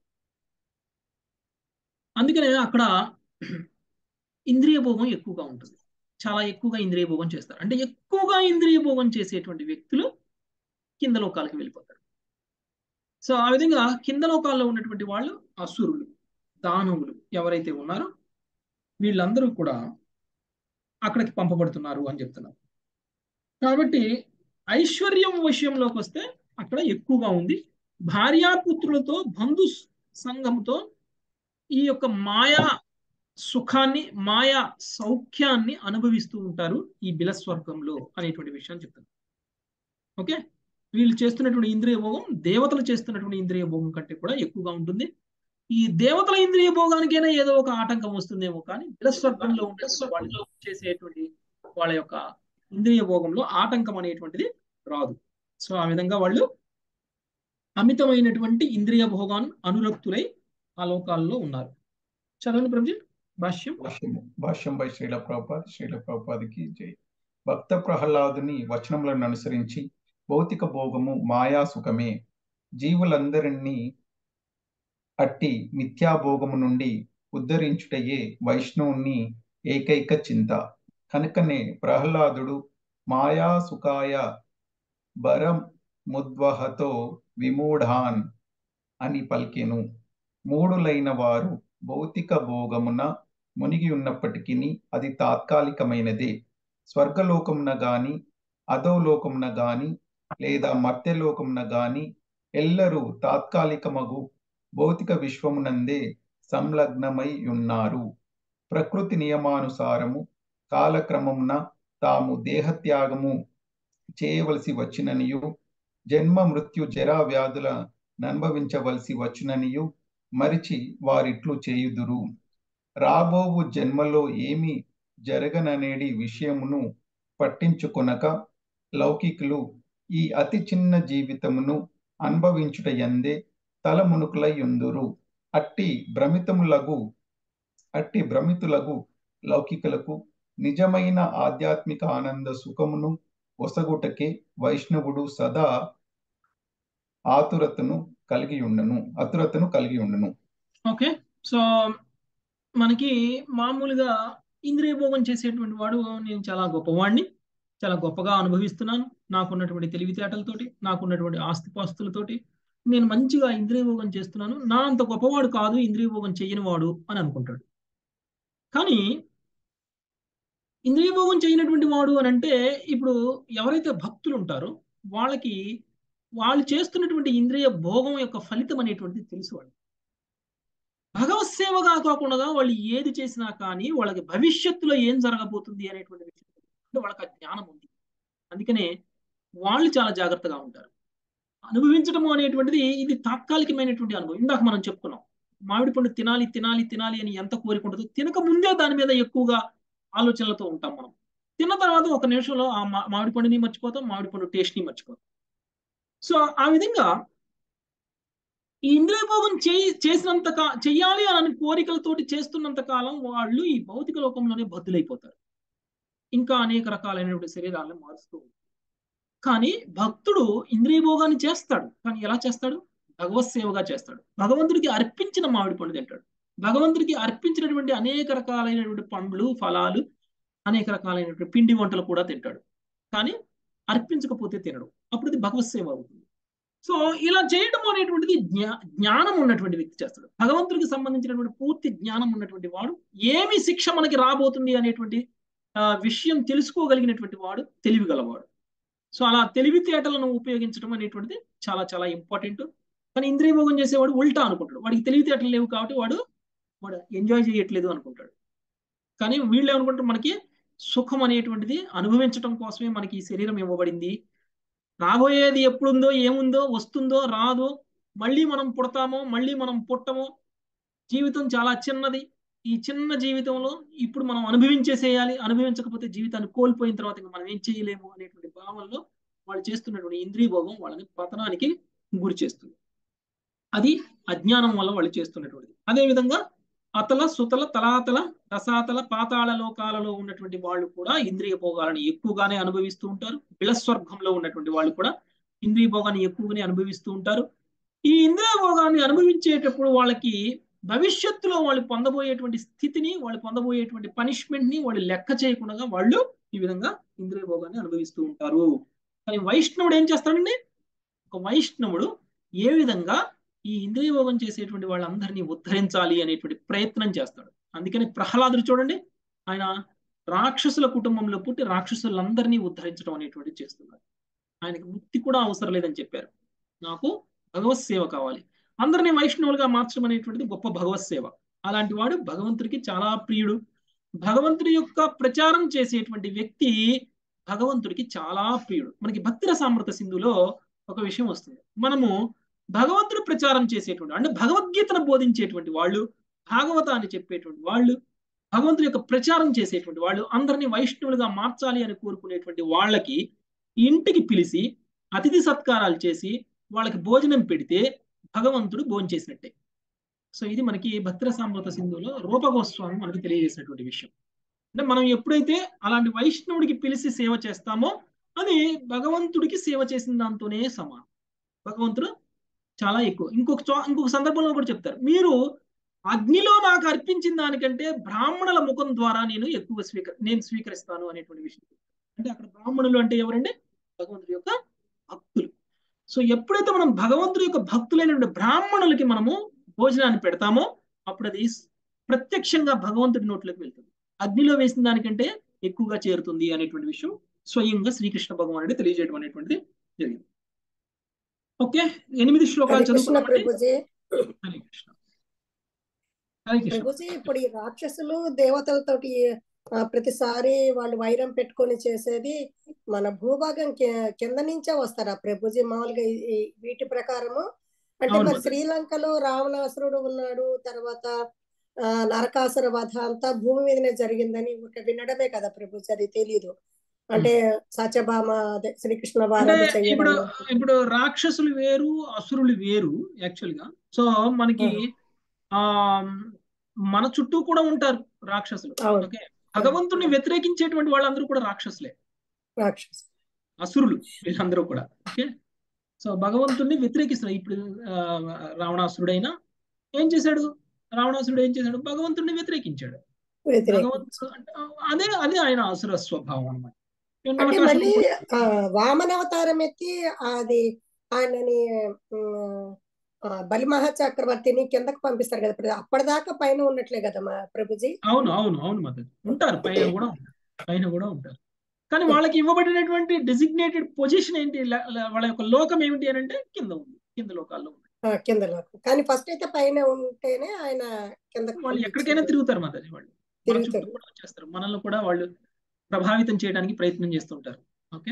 Speaker 1: అందుకనే అక్కడ ఇంద్రియ భోగం ఎక్కువగా ఉంటుంది చాలా ఎక్కువగా ఇంద్రియ భోగం చేస్తారు అంటే ఎక్కువగా ఇంద్రియ భోగం చేసేటువంటి వ్యక్తులు కింద లోకాలకు వెళ్ళిపోతారు సో ఆ విధంగా కింద లోకాల్లో ఉన్నటువంటి వాళ్ళు అసురులు దానవులు ఎవరైతే ఉన్నారో వీళ్ళందరూ కూడా అక్కడికి పంపబడుతున్నారు అని చెప్తున్నారు కాబట్టి ఐశ్వర్యం విషయంలోకి వస్తే అక్కడ ఎక్కువగా ఉంది భార్యాపుత్రులతో బంధు సంఘంతో ఈ యొక్క మాయా సుఖాన్ని మాయా సౌఖ్యాన్ని అనుభవిస్తూ ఉంటారు ఈ బిలస్వర్గంలో అనేటువంటి విషయాన్ని చెప్తారు ఓకే వీళ్ళు చేస్తున్నటువంటి ఇంద్రియ భోగం దేవతలు చేస్తున్నటువంటి ఇంద్రియ భోగం కంటే కూడా ఎక్కువగా ఉంటుంది ఈ దేవతల ఇంద్రియ భోగానికైనా ఏదో ఒక ఆటంకం వస్తుందేమో కానీ బిలస్వర్గంలో ఉండే వాళ్ళు చేసేటువంటి వాళ్ళ యొక్క ఇంద్రియ భోగంలో ఆటంకం అనేటువంటిది రాదు సో ఆ విధంగా వాళ్ళు అమితమైనటువంటి ఇంద్రియ భోగాన్ని అనురక్తులై ఆ లోకాల్లో ఉన్నారు చదవండి ప్రభుజీ భాష్యం
Speaker 7: భాష్యము భాష్యం బై శ్రీల ప్రభుపాద్ శ్రీల ప్రభుపాదికి జై భక్త ప్రహ్లాదుని వచనములను అనుసరించి భౌతిక భోగము మాయా సుఖమే జీవులందరినీ అట్టి మిథ్యాభోగము నుండి ఉద్ధరించుటయే వైష్ణవుని ఏకైక చింత కనుకనే ప్రహ్లాదుడు మాయా సుఖాయ బరం ముద్వహతో విమూఢాన్ అని పలికెను మూడులైన వారు భౌతిక భోగమున మునిగి ఉన్నప్పటికీ అది తాత్కాలికమైనదే స్వర్గలోకమున గాని అధోలోకమున గాని లేదా మర్త్యలోకమున గాని ఎల్లరూ తాత్కాలికమగు భౌతిక విశ్వమునందే సంలగ్నమై ఉన్నారు ప్రకృతి నియమానుసారము కాలక్రమమున తాము దేహత్యాగము చేయవలసి వచ్చిననియు జన్మ మృత్యు జరా వ్యాధుల అనుభవించవలసి వచ్చుననియు మరిచి వారిట్లు చేయుదురు రాబోవు జన్మలో ఏమి జరగననేది విషయమును పట్టించుకొనక లౌకికులు ఈ అతి చిన్న జీవితమును అనుభవించుట ఎందే తలమునుకులై ఉందురు అట్టి భ్రమితములగు అట్టి భ్రమితులగు లౌకికులకు నిజమైన ఆధ్యాత్మిక ఆనంద సుఖమును ఒసగుటకే వైష్ణవుడు సదా ఆతురతను కలిగి ఉండను ఆతురతను కలిగి ఉండను
Speaker 1: ఓకే సో మనకి మామూలుగా ఇంద్రియ భోగం చేసేటువంటి వాడు నేను చాలా గొప్పవాడిని చాలా గొప్పగా అనుభవిస్తున్నాను నాకున్నటువంటి తెలివితేటలతోటి నాకున్నటువంటి ఆస్తిపాస్తులతోటి నేను మంచిగా ఇంద్రియ భోగం చేస్తున్నాను నా అంత గొప్పవాడు కాదు ఇంద్రియ భోగం చేయని వాడు అని అనుకుంటాడు కానీ ఇంద్రియ భోగం చేయనటువంటి వాడు అని అంటే ఇప్పుడు ఎవరైతే భక్తులు ఉంటారో వాళ్ళకి వాళ్ళు చేస్తున్నటువంటి ఇంద్రియ భోగం యొక్క ఫలితం అనేటువంటిది తెలుసు వాళ్ళు భగవత్ సేవగా కాకుండా వాళ్ళు ఏది చేసినా కానీ వాళ్ళకి భవిష్యత్తులో ఏం జరగబోతుంది అనేటువంటి విషయం అంటే వాళ్ళకి ఆ జ్ఞానం ఉంది అందుకనే వాళ్ళు చాలా జాగ్రత్తగా ఉంటారు అనుభవించడము అనేటువంటిది ఇది తాత్కాలికమైనటువంటి అనుభవం ఇందాక మనం చెప్పుకున్నాం మామిడి పండు తినాలి తినాలి తినాలి అని ఎంత కోరిక ఉంటుందో తినక ముందే దాని మీద ఎక్కువగా ఆలోచనలతో ఉంటాం మనం తిన్న తర్వాత ఒక నిమిషంలో ఆ మామిడి పండుని మర్చిపోతాం మామిడి పండు టేస్ట్ని మర్చిపోతాం సో ఆ విధంగా ఈ ఇంద్రియ భోగం చేయి చేసినంత కా చెయ్యాలి అని కోరికలతోటి చేస్తున్నంత కాలం వాళ్ళు ఈ భౌతిక లోకంలోనే బద్దులైపోతారు ఇంకా అనేక రకాలైనటువంటి శరీరాలను మారుస్తూ కానీ భక్తుడు ఇంద్రియ భోగాన్ని చేస్తాడు కానీ ఎలా చేస్తాడు భగవత్ సేవగా చేస్తాడు భగవంతుడికి అర్పించిన మామిడి పండు తింటాడు భగవంతుడికి అర్పించినటువంటి అనేక రకాలైనటువంటి పండ్లు ఫలాలు అనేక రకాలైనటువంటి పిండి వంటలు కూడా తింటాడు కానీ అర్పించకపోతే తినడు అప్పుడు ఇది భగవత్ సేవ అవుతుంది సో ఇలా చేయడం అనేటువంటిది జ్ఞా జ్ఞానం ఉన్నటువంటి వ్యక్తి చేస్తాడు భగవంతుడికి సంబంధించినటువంటి పూర్తి జ్ఞానం ఉన్నటువంటి వాడు ఏమి శిక్ష మనకి రాబోతుంది అనేటువంటి విషయం తెలుసుకోగలిగినటువంటి వాడు తెలివి గలవాడు సో అలా తెలివితేటలను ఉపయోగించడం అనేటువంటిది చాలా చాలా ఇంపార్టెంట్ కానీ ఇంద్రియ భోగం చేసేవాడు ఉల్టా అనుకుంటాడు వాడికి తెలివితేటలు లేవు కాబట్టి వాడు వాడు ఎంజాయ్ చేయట్లేదు అనుకుంటాడు కానీ వీళ్ళు ఏమనుకుంటారు మనకి సుఖం అనేటువంటిది అనుభవించడం కోసమే మనకి ఈ శరీరం ఇవ్వబడింది రాబోయేది ఎప్పుడుందో ఏముందో వస్తుందో రాదో మళ్ళీ మనం పుడతామో మళ్ళీ మనం పుట్టమో జీవితం చాలా చిన్నది ఈ చిన్న జీవితంలో ఇప్పుడు మనం అనుభవించేసేయాలి అనుభవించకపోతే జీవితాన్ని కోల్పోయిన తర్వాత ఇంకా మనం ఏం చేయలేము అనేటువంటి భావనలో వాళ్ళు చేస్తున్నటువంటి ఇంద్రియ భోగం వాళ్ళని పతనానికి గురి చేస్తుంది అది అజ్ఞానం వల్ల వాళ్ళు చేస్తున్నటువంటిది అదేవిధంగా అతల సుతల తలాతల రసాతల పాతాళ లోకాలలో ఉన్నటువంటి వాళ్ళు కూడా ఇంద్రియ భోగాలను ఎక్కువగానే అనుభవిస్తూ ఉంటారు బిళస్వర్గంలో ఉన్నటువంటి వాళ్ళు కూడా ఇంద్రియ భోగాన్ని ఎక్కువగానే అనుభవిస్తూ ఉంటారు ఈ ఇంద్రియ భోగాన్ని అనుభవించేటప్పుడు వాళ్ళకి భవిష్యత్తులో వాళ్ళు పొందబోయేటువంటి స్థితిని వాళ్ళు పొందబోయేటువంటి పనిష్మెంట్ ని వాళ్ళు లెక్క చేయకుండా వాళ్ళు ఈ విధంగా ఇంద్రియ భోగాన్ని అనుభవిస్తూ ఉంటారు కానీ వైష్ణవుడు ఏం చేస్తాడండి ఒక వైష్ణవుడు ఏ విధంగా ఈ ఇంద్రియ భోగం చేసేటువంటి వాళ్ళందరినీ ఉద్ధరించాలి అనేటువంటి ప్రయత్నం చేస్తాడు అందుకని ప్రహ్లాదుడు చూడండి ఆయన రాక్షసుల కుటుంబంలో పుట్టి రాక్షసులందరినీ ఉద్ధరించడం అనేటువంటిది చేస్తున్నాడు ఆయనకి ముక్తి కూడా అవసరం లేదని చెప్పారు నాకు భగవత్ సేవ కావాలి అందరినీ వైష్ణవులుగా మార్చడం అనేటువంటిది గొప్ప భగవత్ సేవ అలాంటి వాడు భగవంతుడికి చాలా ప్రియుడు భగవంతుడి యొక్క ప్రచారం చేసేటువంటి వ్యక్తి భగవంతుడికి చాలా ప్రియుడు మనకి భక్తి రసామృత సింధులో ఒక విషయం వస్తుంది మనము భగవంతుడు ప్రచారం చేసేటువంటి అంటే భగవద్గీతను బోధించేటువంటి వాళ్ళు భాగవతాన్ని చెప్పేటువంటి వాళ్ళు భగవంతుడి యొక్క ప్రచారం చేసేటువంటి వాళ్ళు అందరినీ వైష్ణవులుగా మార్చాలి అని కోరుకునేటువంటి వాళ్ళకి ఇంటికి పిలిచి అతిథి సత్కారాలు చేసి వాళ్ళకి భోజనం పెడితే భగవంతుడు భోజనం చేసినట్టే సో ఇది మనకి భద్రసామృత సింధులో రూపగోస్వామి మనకి తెలియజేసినటువంటి విషయం అంటే మనం ఎప్పుడైతే అలాంటి వైష్ణవుడికి పిలిచి సేవ చేస్తామో అది భగవంతుడికి సేవ చేసిన దాంతోనే సమానం భగవంతుడు చాలా ఎక్కువ ఇంకొక చో ఇంకొక సందర్భంలో కూడా చెప్తారు మీరు అగ్నిలో నాకు అర్పించిన దానికంటే బ్రాహ్మణుల ముఖం ద్వారా నేను ఎక్కువ స్వీకరి నేను స్వీకరిస్తాను అనేటువంటి విషయం అంటే అక్కడ బ్రాహ్మణులు అంటే ఎవరండి భగవంతుడి యొక్క భక్తులు సో ఎప్పుడైతే మనం భగవంతుడి యొక్క భక్తులైనటువంటి బ్రాహ్మణులకి మనము భోజనాన్ని పెడతామో అప్పుడు అది ప్రత్యక్షంగా భగవంతుడి నోట్లోకి వెళ్తుంది అగ్నిలో వేసిన దానికంటే ఎక్కువగా చేరుతుంది అనేటువంటి విషయం స్వయంగా శ్రీకృష్ణ భగవానుడు తెలియజేయడం అనేటువంటిది జరిగింది ఓకే ఎనిమిది శ్లోకాలు
Speaker 2: హరే కృష్ణ
Speaker 1: చదువుకున్నామండి
Speaker 2: ప్రభుజీ
Speaker 1: హరే కృష్ణ హరే కృష్ణ
Speaker 2: ప్రభుజీ ఇప్పుడు ఈ రాక్షసులు దేవతలతోటి ఆ, ప్రతిసారి వాళ్ళు వైరం పెట్టుకొని చేసేది మన భూభాగం కి- కింద నుంచే వస్తారా ప్రభుజీ మామూలుగా ఈ- ఈ వీటి ప్రకారము అంటే
Speaker 1: అవును
Speaker 2: మరి
Speaker 1: మాతాజీ.
Speaker 2: శ్రీలంకలో రావణాసురుడు ఉన్నాడు తర్వాత ఆ, నరకాసుర వధ అంతా భూమి మీదనే జరిగిందని ఒక వినడమే కదా ప్రభుజీ అది తెలీదు అంటే సత్యభామ అదే శ్రీకృష్ణ
Speaker 1: అంటే
Speaker 2: వారాలు
Speaker 1: ఇప్పుడు
Speaker 2: చేయడం
Speaker 1: ఇప్పుడు రాక్షసులు వేరు అసురులు వేరు యాక్చువల్ గా సో మనకి ఆ మన చుట్టూ కూడా ఉంటారు రాక్షసులు
Speaker 2: అవును
Speaker 1: ఓకే భగవంతుని వ్యతిరేకించేటువంటి వాళ్ళందరూ కూడా రాక్షసులే
Speaker 2: రాక్షసు
Speaker 1: అసురులు వీళ్ళందరూ కూడా ఓకే సో భగవంతుణ్ణి వ్యతిరేకిస్తున్నారు ఇప్పుడు ఆ, రావణాసురుడైనా ఏం చేశాడు రావణాసురుడు ఏం చేశాడు భగవంతుణ్ణి వ్యతిరేకించాడు
Speaker 2: వ్యతిరేకం
Speaker 1: భగవంతుడు అంటే అదే అదే ఆయన అసుర స్వభావం అనమాట
Speaker 2: అంటే మళ్ళీ ఆ వామన అవతారం ఎత్తి అది ఆయనని ఉమ్, ఆ, బలి మహాచక్రవర్తిని కిందకు పంపిస్తారు కదా ఇప్పుడు అప్పటిదాకా పైన ఉన్నట్లే కదా మా ప్రభుజీ
Speaker 1: అవును అవును అవును మద్దతు ఉంటారు పైన కూడా ఉంటారు పైన కూడా ఉంటారు కానీ వాళ్ళకి ఇవ్వబడినటువంటి డెసిగ్నేటెడ్ పొజిషన్ ఏంటి ల- ల- వాళ్ళ యొక్క లోకం ఏమిటి అని అంటే కింద ఉంది కింద లోకాల్లో ఉంది
Speaker 2: ఆ, కింద లోకం కానీ ఫస్ట్ అయితే పైన ఉంటేనే ఆయన కిందకు
Speaker 1: వాళ్ళు ఎక్కడికైనా తిరుగుతారు మాతాజీ వాళ్ళు మన చుట్టూ
Speaker 2: తిరుగుతారు
Speaker 1: కూడా వచ్చేస్తారు మనల్ని కూడా వాళ్ళు ప్రభావితం చేయడానికి ప్రయత్నం చేస్తుంటారు ఓకే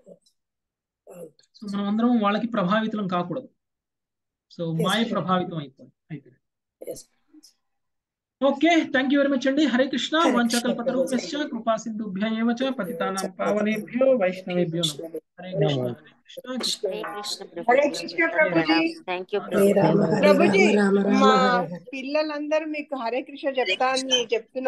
Speaker 1: సో మనం అందరం వాళ్ళకి ప్రభావితం కాకూడదు సో మాయ ప్రభావితం అయిపోయింది అయిపోయింది
Speaker 2: Yes.
Speaker 1: Okay thank you very much అండి హరే కృష్ణ
Speaker 2: హరే కృష్ణ
Speaker 1: వంచకల్పతరూపశ్చ
Speaker 2: ప్రభుజీ
Speaker 1: కృపా సింధుభ్య ఏవ చ పతితానాం పావనేభ్యో వైష్ణవేభ్యో నమః హరే కృష్ణ హరే కృష్ణ
Speaker 9: హరే కృష్ణ
Speaker 12: హరే
Speaker 9: ప్రభుజీ
Speaker 12: కృష్ణ ప్రభుజీ
Speaker 9: థ్యాంక్ యూ
Speaker 2: హరే రామ హరే
Speaker 12: ప్రభుజీ
Speaker 2: రామ రామ రామ
Speaker 12: మా
Speaker 2: హరే హరే
Speaker 12: పిల్లలందరూ మీకు హరే కృష్ణ చెప్తా అని చెప్తున్నారు